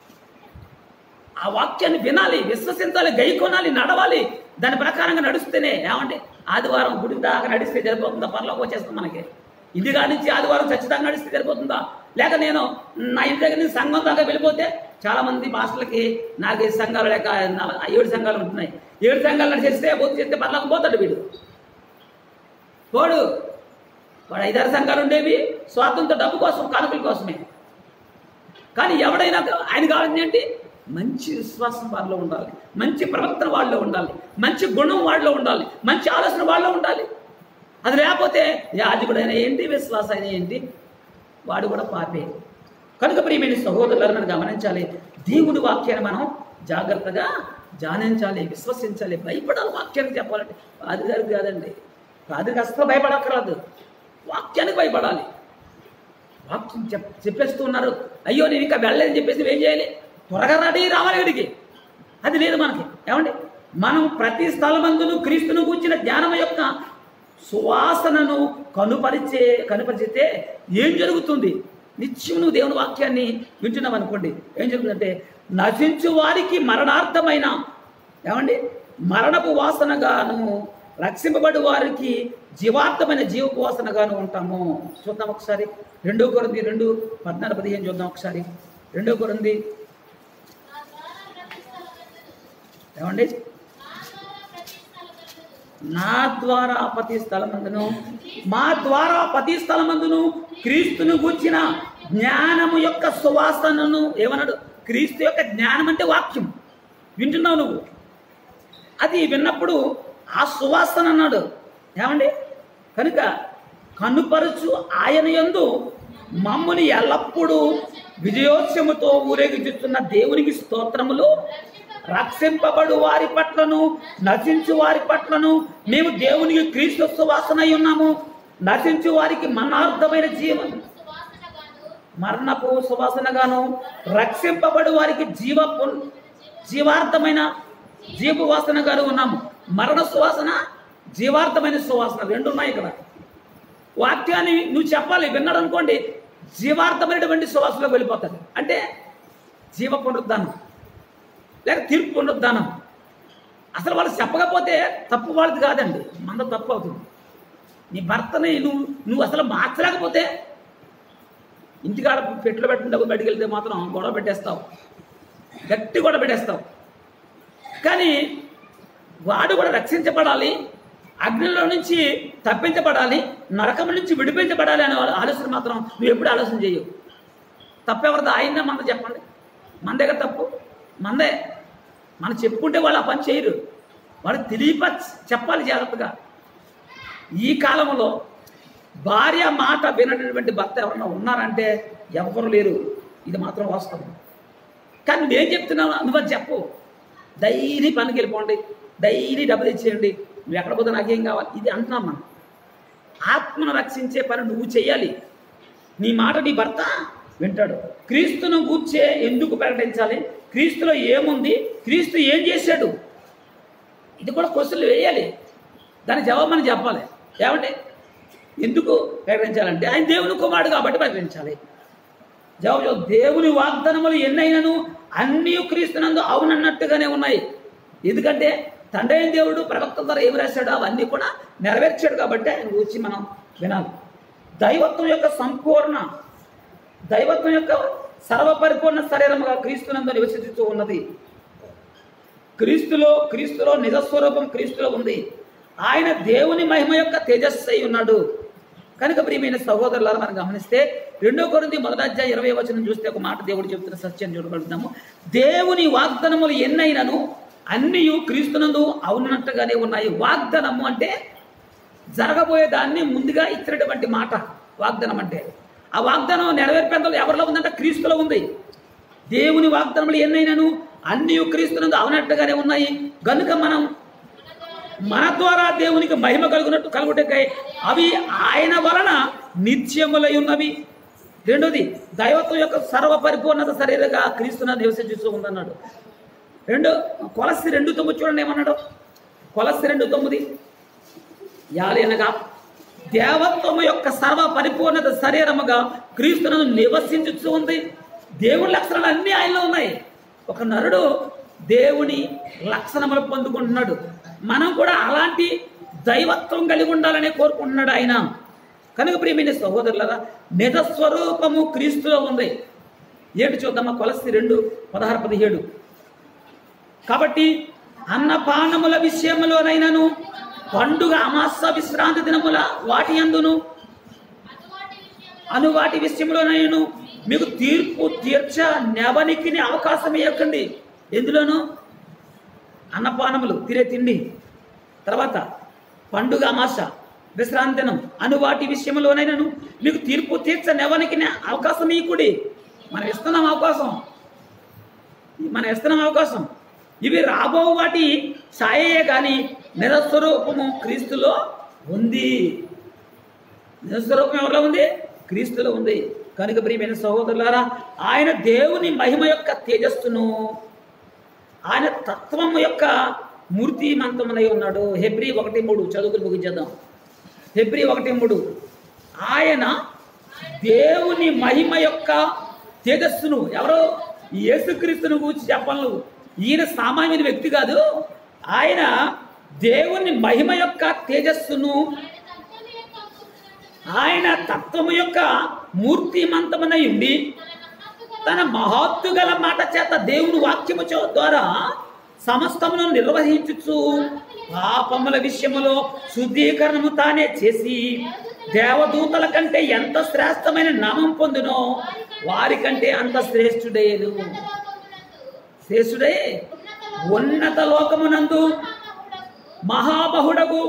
ఆ వాక్యాన్ని వినాలి విశ్వసించాలి గైకొనాలి నడవాలి దాని ప్రకారంగా నడుస్తేనే ఏమంటే ఆదివారం గుడి దాకా నడిస్తే సరిపోతుందా పనిలోకి వచ్చేస్తుంది మనకి ఇది నుంచి ఆదివారం ఖచ్చితంగా నడిస్తే సరిపోతుందా లేక నేను నా ఇంటి దగ్గర నుంచి సంఘం దాకా వెళ్ళిపోతే చాలా మంది మాస్టర్లకి నాలుగైదు సంఘాలు లేక నా- ఏడు సంఘాలు ఉంటున్నాయి ఏడు సంఘాలు నడిచేస్తే పోతే చేస్తే పనిలోకి పోతాడు వీడు పోడు వాడు ఐదారు సంఘాలు ఉండేవి స్వాతంత్ర డబ్బు కోసం కానుకల కోసమే కానీ ఎవడైనా ఆయన కావాల్సింది ఏంటి మంచి విశ్వాసం వాళ్ళలో ఉండాలి మంచి ప్రవర్తన వాళ్ళలో ఉండాలి మంచి గుణం వాళ్ళలో ఉండాలి మంచి ఆలోచన వాళ్ళలో ఉండాలి అది లేకపోతే యాజకుడైనా ఏంటి విశ్వాస అయినా ఏంటి వాడు కూడా పాపే కనుక ప్రియమైన సహోదరులను మనం గమనించాలి దేవుడి వాక్యాన్ని మనం జాగ్రత్తగా ధ్యానించాలి విశ్వసించాలి భయపడాలి వాక్యానికి చెప్పాలంటే పాదిగారికి కాదండి పాదిరికి అసలు భయపడక్కర్లేదు వాక్యానికి భయపడాలి వాక్యం చెప్ చెప్పేస్తూ ఉన్నారు అయ్యో నేను ఇంకా వెళ్ళలేదని చెప్పేసి ఏం చేయాలి త్వరగా రెడీ రావాలి వీడికి అది లేదు మనకి ఏమండి మనం ప్రతి స్థలమందును క్రీస్తును కూర్చిన జ్ఞానం యొక్క సువాసనను కనుపరిచే కనుపరిచితే ఏం జరుగుతుంది నిత్యం నువ్వు దేవుని వాక్యాన్ని వింటున్నావు అనుకోండి ఏం జరుగుతుందంటే నశించు వారికి మరణార్థమైన ఏమండి మరణపు వాసనగాను రక్షింపబడి వారికి జీవార్థమైన జీవపు వాసనగాను ఉంటాము చూద్దాం ఒకసారి రెండో కొరంది రెండు పద్నాలుగు పదిహేను చూద్దాం ఒకసారి రెండో కొరంది ఏమండి నా ద్వారా ప్రతి స్థలమందును మా ద్వారా ప్రతి స్థలమందును క్రీస్తును గూర్చిన జ్ఞానము యొక్క సువాసనను ఏమన్నాడు క్రీస్తు యొక్క జ్ఞానం అంటే వాక్యం వింటున్నావు నువ్వు అది విన్నప్పుడు ఆ సువాసన అన్నాడు ఏమండి కనుక కనుపరుచు ఆయన యందు మమ్మల్ని ఎల్లప్పుడూ విజయోత్సవముతో ఊరేగించుతున్న దేవునికి స్తోత్రములు రక్షింపబడు వారి పట్లను నశించు వారి పట్లను మేము దేవునికి క్రీస్తు సువాసన అయి ఉన్నాము నశించు వారికి మరణార్థమైన జీవం మరణపు సువాసనగాను రక్షింపబడు వారికి జీవ పున్- జీవార్థమైన జీవ వాసనగాను ఉన్నాము మరణ సువాసన జీవార్థమైన సువాసన రెండు ఉన్నాయి ఇక్కడ వాక్యాన్ని నువ్వు చెప్పాలి విన్నాడు అనుకోండి జీవార్థమైనటువంటి సువాసనలోకి వెళ్ళిపోతాడు అంటే జీవ పునరుద్ధానం లేక తీర్పు పునరుద్ధానం అసలు వాళ్ళు చెప్పకపోతే తప్పు వాళ్ళది కాదండి మంద తప్పు అవుతుంది నీ భర్తని నువ్వు నువ్వు అసలు మార్చలేకపోతే ఇంటికాడ పెట్టులో పెట్టిన బయటికి వెళ్తే మాత్రం గొడవ పెట్టేస్తావు గట్టి గొడవ పెట్టేస్తావు కానీ వాడు కూడా రక్షించబడాలి అగ్నిలో నుంచి తప్పించబడాలి నరకం నుంచి విడిపించబడాలి అనే ఆలోచన మాత్రం నువ్వు ఎప్పుడు ఆలోచన చేయవు తప్పెవరిది ఆయనే మంద చెప్పండి మందే కదా తప్పు మందే మనం చెప్పుకుంటే వాళ్ళు ఆ పని చేయరు వాళ్ళు తెలియప చెప్పాలి జాగ్రత్తగా ఈ కాలంలో భార్య మాట వినటువంటి భర్త ఎవరన్నా ఉన్నారంటే ఎవరు లేరు ఇది మాత్రం వాస్తవం కానీ నువ్వేం చెప్తున్నావు నువ్వు అది చెప్పు డైలీ పనికి వెళ్ళిపోండి డైలీ డబ్బులు ఇచ్చేయండి నువ్వు ఎక్కడ పోతే నాకేం కావాలి ఇది అంటున్నాం మనం ఆత్మను రక్షించే పని నువ్వు చేయాలి నీ మాట నీ భర్త వింటాడు క్రీస్తును కూర్చే ఎందుకు ప్రకటించాలి క్రీస్తులో ఏముంది క్రీస్తు ఏం చేశాడు ఇది కూడా క్వశ్చన్లు వేయాలి దాని జవాబు మనం చెప్పాలి ఏమంటే ఎందుకు ప్రకటించాలంటే ఆయన దేవుని కుమారుడు కాబట్టి ప్రకటించాలి జవాబు చెప్పు. దేవుని వాగ్దానములు ఎన్నైనను అన్నీ క్రీస్తునందు అవునన్నట్టుగానే ఉన్నాయి ఎందుకంటే తండ్రి అయిన దేవుడు ప్రవక్త ద్వారా ఏమి రాశాడో అవన్నీ కూడా నెరవేర్చాడు కాబట్టి ఆయన గురించి మనం వినాలి దైవత్వం యొక్క సంపూర్ణ దైవత్వం యొక్క సర్వపరిపూర్ణ శరీరముగా క్రీస్తునందు నివసిస్తూ ఉన్నది క్రీస్తులో క్రీస్తులో నిజస్వరూపం క్రీస్తులో ఉంది ఆయన దేవుని మహిమ యొక్క తేజస్సు అయి ఉన్నాడు కనుక ప్రియమైన సహోదరులారా మనం గమనిస్తే రెండో కొరింది మొదటి ఇరవై వచనం చూస్తే ఒక మాట దేవుడు చెబుతున్న సత్యం చూడగలుగుతాము దేవుని వాగ్దానములు ఎన్నైనను అన్నీ క్రీస్తునందు అవునట్టుగానే ఉన్నాయి వాగ్దానము అంటే జరగబోయే దాన్ని ముందుగా ఇచ్చినటువంటి మాట వాగ్దానం అంటే ఆ వాగ్దానం నెరవేర్పేందులో ఎవరిలో ఉందంటే క్రీస్తులో ఉంది దేవుని వాగ్దానములు ఎన్నైనాను అన్నీ క్రీస్తునందు అవునట్టుగానే ఉన్నాయి కనుక మనం మన ద్వారా దేవునికి మహిమ కలుగునట్టు కలుగుటకై అవి ఆయన వలన నిత్యములై ఉన్నవి రెండోది దైవత్వం యొక్క సర్వ పరిపూర్ణత శరీరగా క్రీస్తున నివసించుతూ ఉందన్నాడు రెండు కొలసి రెండు తొమ్మిది చూడండి ఏమన్నాడు కొలసి రెండు తొమ్మిది యాలేనగా దేవత్వము యొక్క సర్వ పరిపూర్ణత శరీరముగా క్రీస్తులను నివసించుతూ ఉంది దేవుని లక్షణాలు అన్నీ ఆయనలో ఉన్నాయి ఒక నరుడు దేవుని లక్షణములు పొందుకుంటున్నాడు మనం కూడా అలాంటి దైవత్వం కలిగి ఉండాలని కోరుకుంటున్నాడు ఆయన కనుక ప్రియమైన సహోదరులరా నిజ స్వరూపము క్రీస్తులో ఉంది ఏడు చూద్దామా కొలసి రెండు పదహారు పదిహేడు కాబట్టి అన్నపానముల విషయములోనైనను పండుగ అమాస విశ్రాంతి దినముల వాటి అందును అను వాటి విషయంలోనైనా మీకు తీర్పు తీర్చ నెవనికి అవకాశం ఇవ్వకండి ఎందులోనూ అన్నపానములు తినే తిండి తర్వాత పండుగ అమాస విశ్రాంతి దినం అను వాటి విషయంలోనైనాను మీకు తీర్పు తీర్చ నెవనికి అవకాశం ఇవ్వకుడి మనం ఇస్తున్నాం అవకాశం మనం ఇస్తున్నాం అవకాశం ఇవి రాబో వాటి ఛాయయే కానీ నిరస్వరూపము క్రీస్తులో ఉంది నిజస్వరూపం ఎవరిలో ఉంది క్రీస్తులో ఉంది కనుక ప్రియమైన సహోదరులారా ఆయన దేవుని మహిమ యొక్క తేజస్సును ఆయన తత్వము యొక్క మూర్తిమంతమునై ఉన్నాడు హెబ్రి ఒకటి మూడు చదువుకుని ముగించేద్దాం హెబ్రి ఒకటి మూడు ఆయన దేవుని మహిమ యొక్క తేజస్సును ఎవరో యేసుక్రీస్తును గురించి చెప్పను ఈయన సామాన్యుని వ్యక్తి కాదు ఆయన దేవుని మహిమ యొక్క తేజస్సును ఆయన తత్వము యొక్క మూర్తిమంతమునై ఉండి తన మహత్తు గల మాట చేత దేవుని వాక్యము చే- ద్వారా సమస్తమును నిర్వహించుచు పాపముల విషయములో శుద్ధీకరణము తానే చేసి దేవదూతల కంటే ఎంత శ్రేష్టమైన నామం పొందునో వారి కంటే అంత శ్రేష్ఠుడేను శ్రేష్ఠుడే ఉన్నత లోకమునందు మహాబహుడగు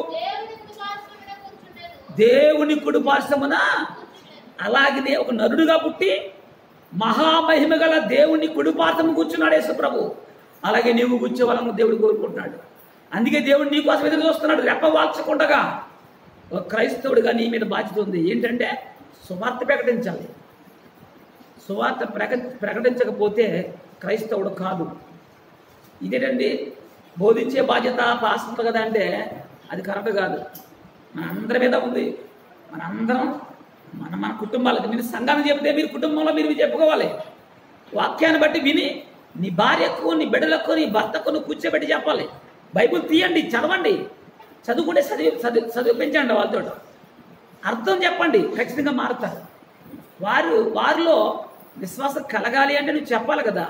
దేవుని కుడి పార్శ్వమున అలాగనే ఒక నరుడుగా పుట్టి మహామహిమ గల దేవుని కుడి పార్శ్వము కూర్చున్నాడు యేసు ప్రభు అలాగే నీవు కూర్చోవాలని దేవుడు కోరుకుంటున్నాడు అందుకే దేవుడు నీ కోసం ఎదురు చూస్తున్నాడు రెప్ప వాల్చకుండగా ఒక క్రైస్తవుడిగా నీ మీద బాధ్యత ఉంది ఏంటంటే సువార్త ప్రకటించాలి సువార్త ప్రక ప్రకటించకపోతే క్రైస్తవుడు కాదు ఇదేంటండి బోధించే బాధ్యత పాస్తుంది కదా అంటే అది కరెక్ట్ కాదు మన అందరి మీద ఉంది మనందరం మన మన కుటుంబాలకు మీరు సంఘాన్ని చెప్తే మీరు కుటుంబంలో మీరు చెప్పుకోవాలి వాక్యాన్ని బట్టి విని నీ భార్యకు నీ బిడ్డలకు నీ భర్తకు నువ్వు కూర్చోబెట్టి చెప్పాలి బైబిల్ తీయండి చదవండి చదువుకుంటే చదివి చదివి చదివించండి వాళ్ళతో అర్థం చెప్పండి ఖచ్చితంగా మారుతారు వారు వారిలో విశ్వాసం కలగాలి అంటే నువ్వు చెప్పాలి కదా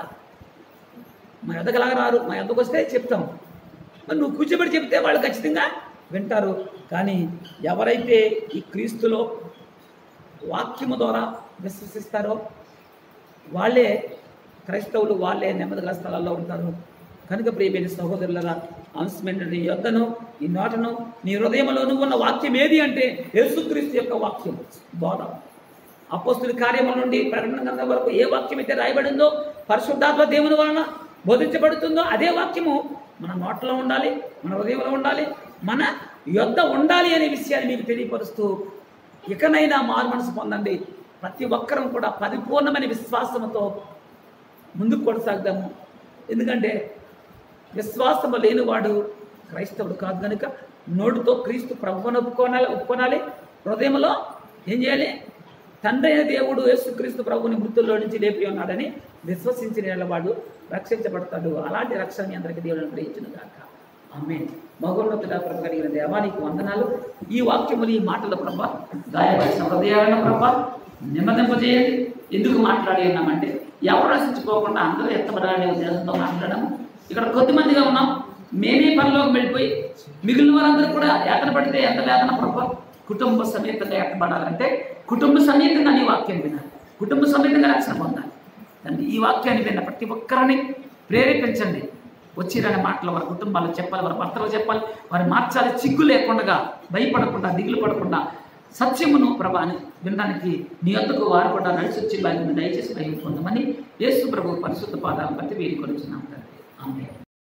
మా ఎద్దకలాగా రారు మా ఎద్దకు వస్తే చెప్తాం మరి నువ్వు కూర్చోబెట్టి చెప్తే వాళ్ళు ఖచ్చితంగా వింటారు కానీ ఎవరైతే ఈ క్రీస్తులో వాక్యము ద్వారా విశ్వసిస్తారో వాళ్ళే క్రైస్తవులు వాళ్ళే నెమ్మదిగా స్థలాల్లో ఉంటారు కనుక ప్రియమైన సహోదరులరా అనౌన్స్మెంట్ నీ యొద్దను నీ నోటను నీ హృదయంలోను ఉన్న వాక్యం ఏది అంటే యేసుక్రీస్తు యొక్క వాక్యం బోధ అపోస్తుల కార్యముల నుండి ప్రకటన గ్రంథం వరకు ఏ వాక్యం అయితే రాయబడిందో పరిశుద్ధాత్మ దేవుని వలన బోధించబడుతుందో అదే వాక్యము మన నోట్లో ఉండాలి మన హృదయంలో ఉండాలి మన యొద్ద ఉండాలి అనే విషయాన్ని మీకు తెలియపరుస్తూ ఇకనైనా మారు మనసు పొందండి ప్రతి ఒక్కరం కూడా పరిపూర్ణమైన విశ్వాసంతో ముందుకు కొనసాగుదాము ఎందుకంటే విశ్వాసము లేనివాడు క్రైస్తవుడు కాదు కనుక నోటితో క్రీస్తు ప్రభువును ఒప్పుకోనాలి ఒప్పుకోనాలి హృదయంలో ఏం చేయాలి తండ్రి అయిన దేవుడు యేసుక్రీస్తు ప్రభుని మృతుల్లో నుంచి లేపి ఉన్నాడని విశ్వసించిన వాడు రక్షించబడతాడు అలాంటి రక్షణ మీ అందరికీ దేవుడు అనుగ్రహించును గాక ఆమె మహోన్నతుడ ప్రభు కలిగిన దేవా నీకు వందనాలు ఈ వాక్యములు ఈ మాటల ప్రభ గాయపరిచిన హృదయాలను ప్రభ నెమ్మదింపజేయండి ఎందుకు మాట్లాడి ఉన్నామంటే ఎవరు రసించుకోకుండా అందరూ ఎత్తబడాలనే ఉద్దేశంతో మాట్లాడము ఇక్కడ కొద్దిమందిగా ఉన్నాం మేమే పనిలోకి వెళ్ళిపోయి మిగిలిన వారందరూ కూడా ఏతన పడితే ఎంత వేదన ప్రభ కుటుంబ సమేతంగా ఎత్తబడాలంటే కుటుంబ సమేతంగా నీ వాక్యం వినాలి కుటుంబ సమేతంగా రక్షణ పొందాలి తండ్రి ఈ వాక్యాన్ని విన్న ప్రతి ఒక్కరిని ప్రేరేపించండి వచ్చిరనే మాటలు వారి కుటుంబాలు చెప్పాలి వారి భర్తలు చెప్పాలి వారి మార్చాలి చిగ్గు లేకుండా భయపడకుండా దిగులు పడకుండా సత్యమును ప్రభాని వినడానికి నీ వద్దకు వారు కూడా నడిచి వచ్చి భాగ్యం దయచేసి భయం పొందమని యేసు ప్రభు పరిశుద్ధ పాదాలను బట్టి వేడుకొనిచున్నాం తండ్రి ఆమె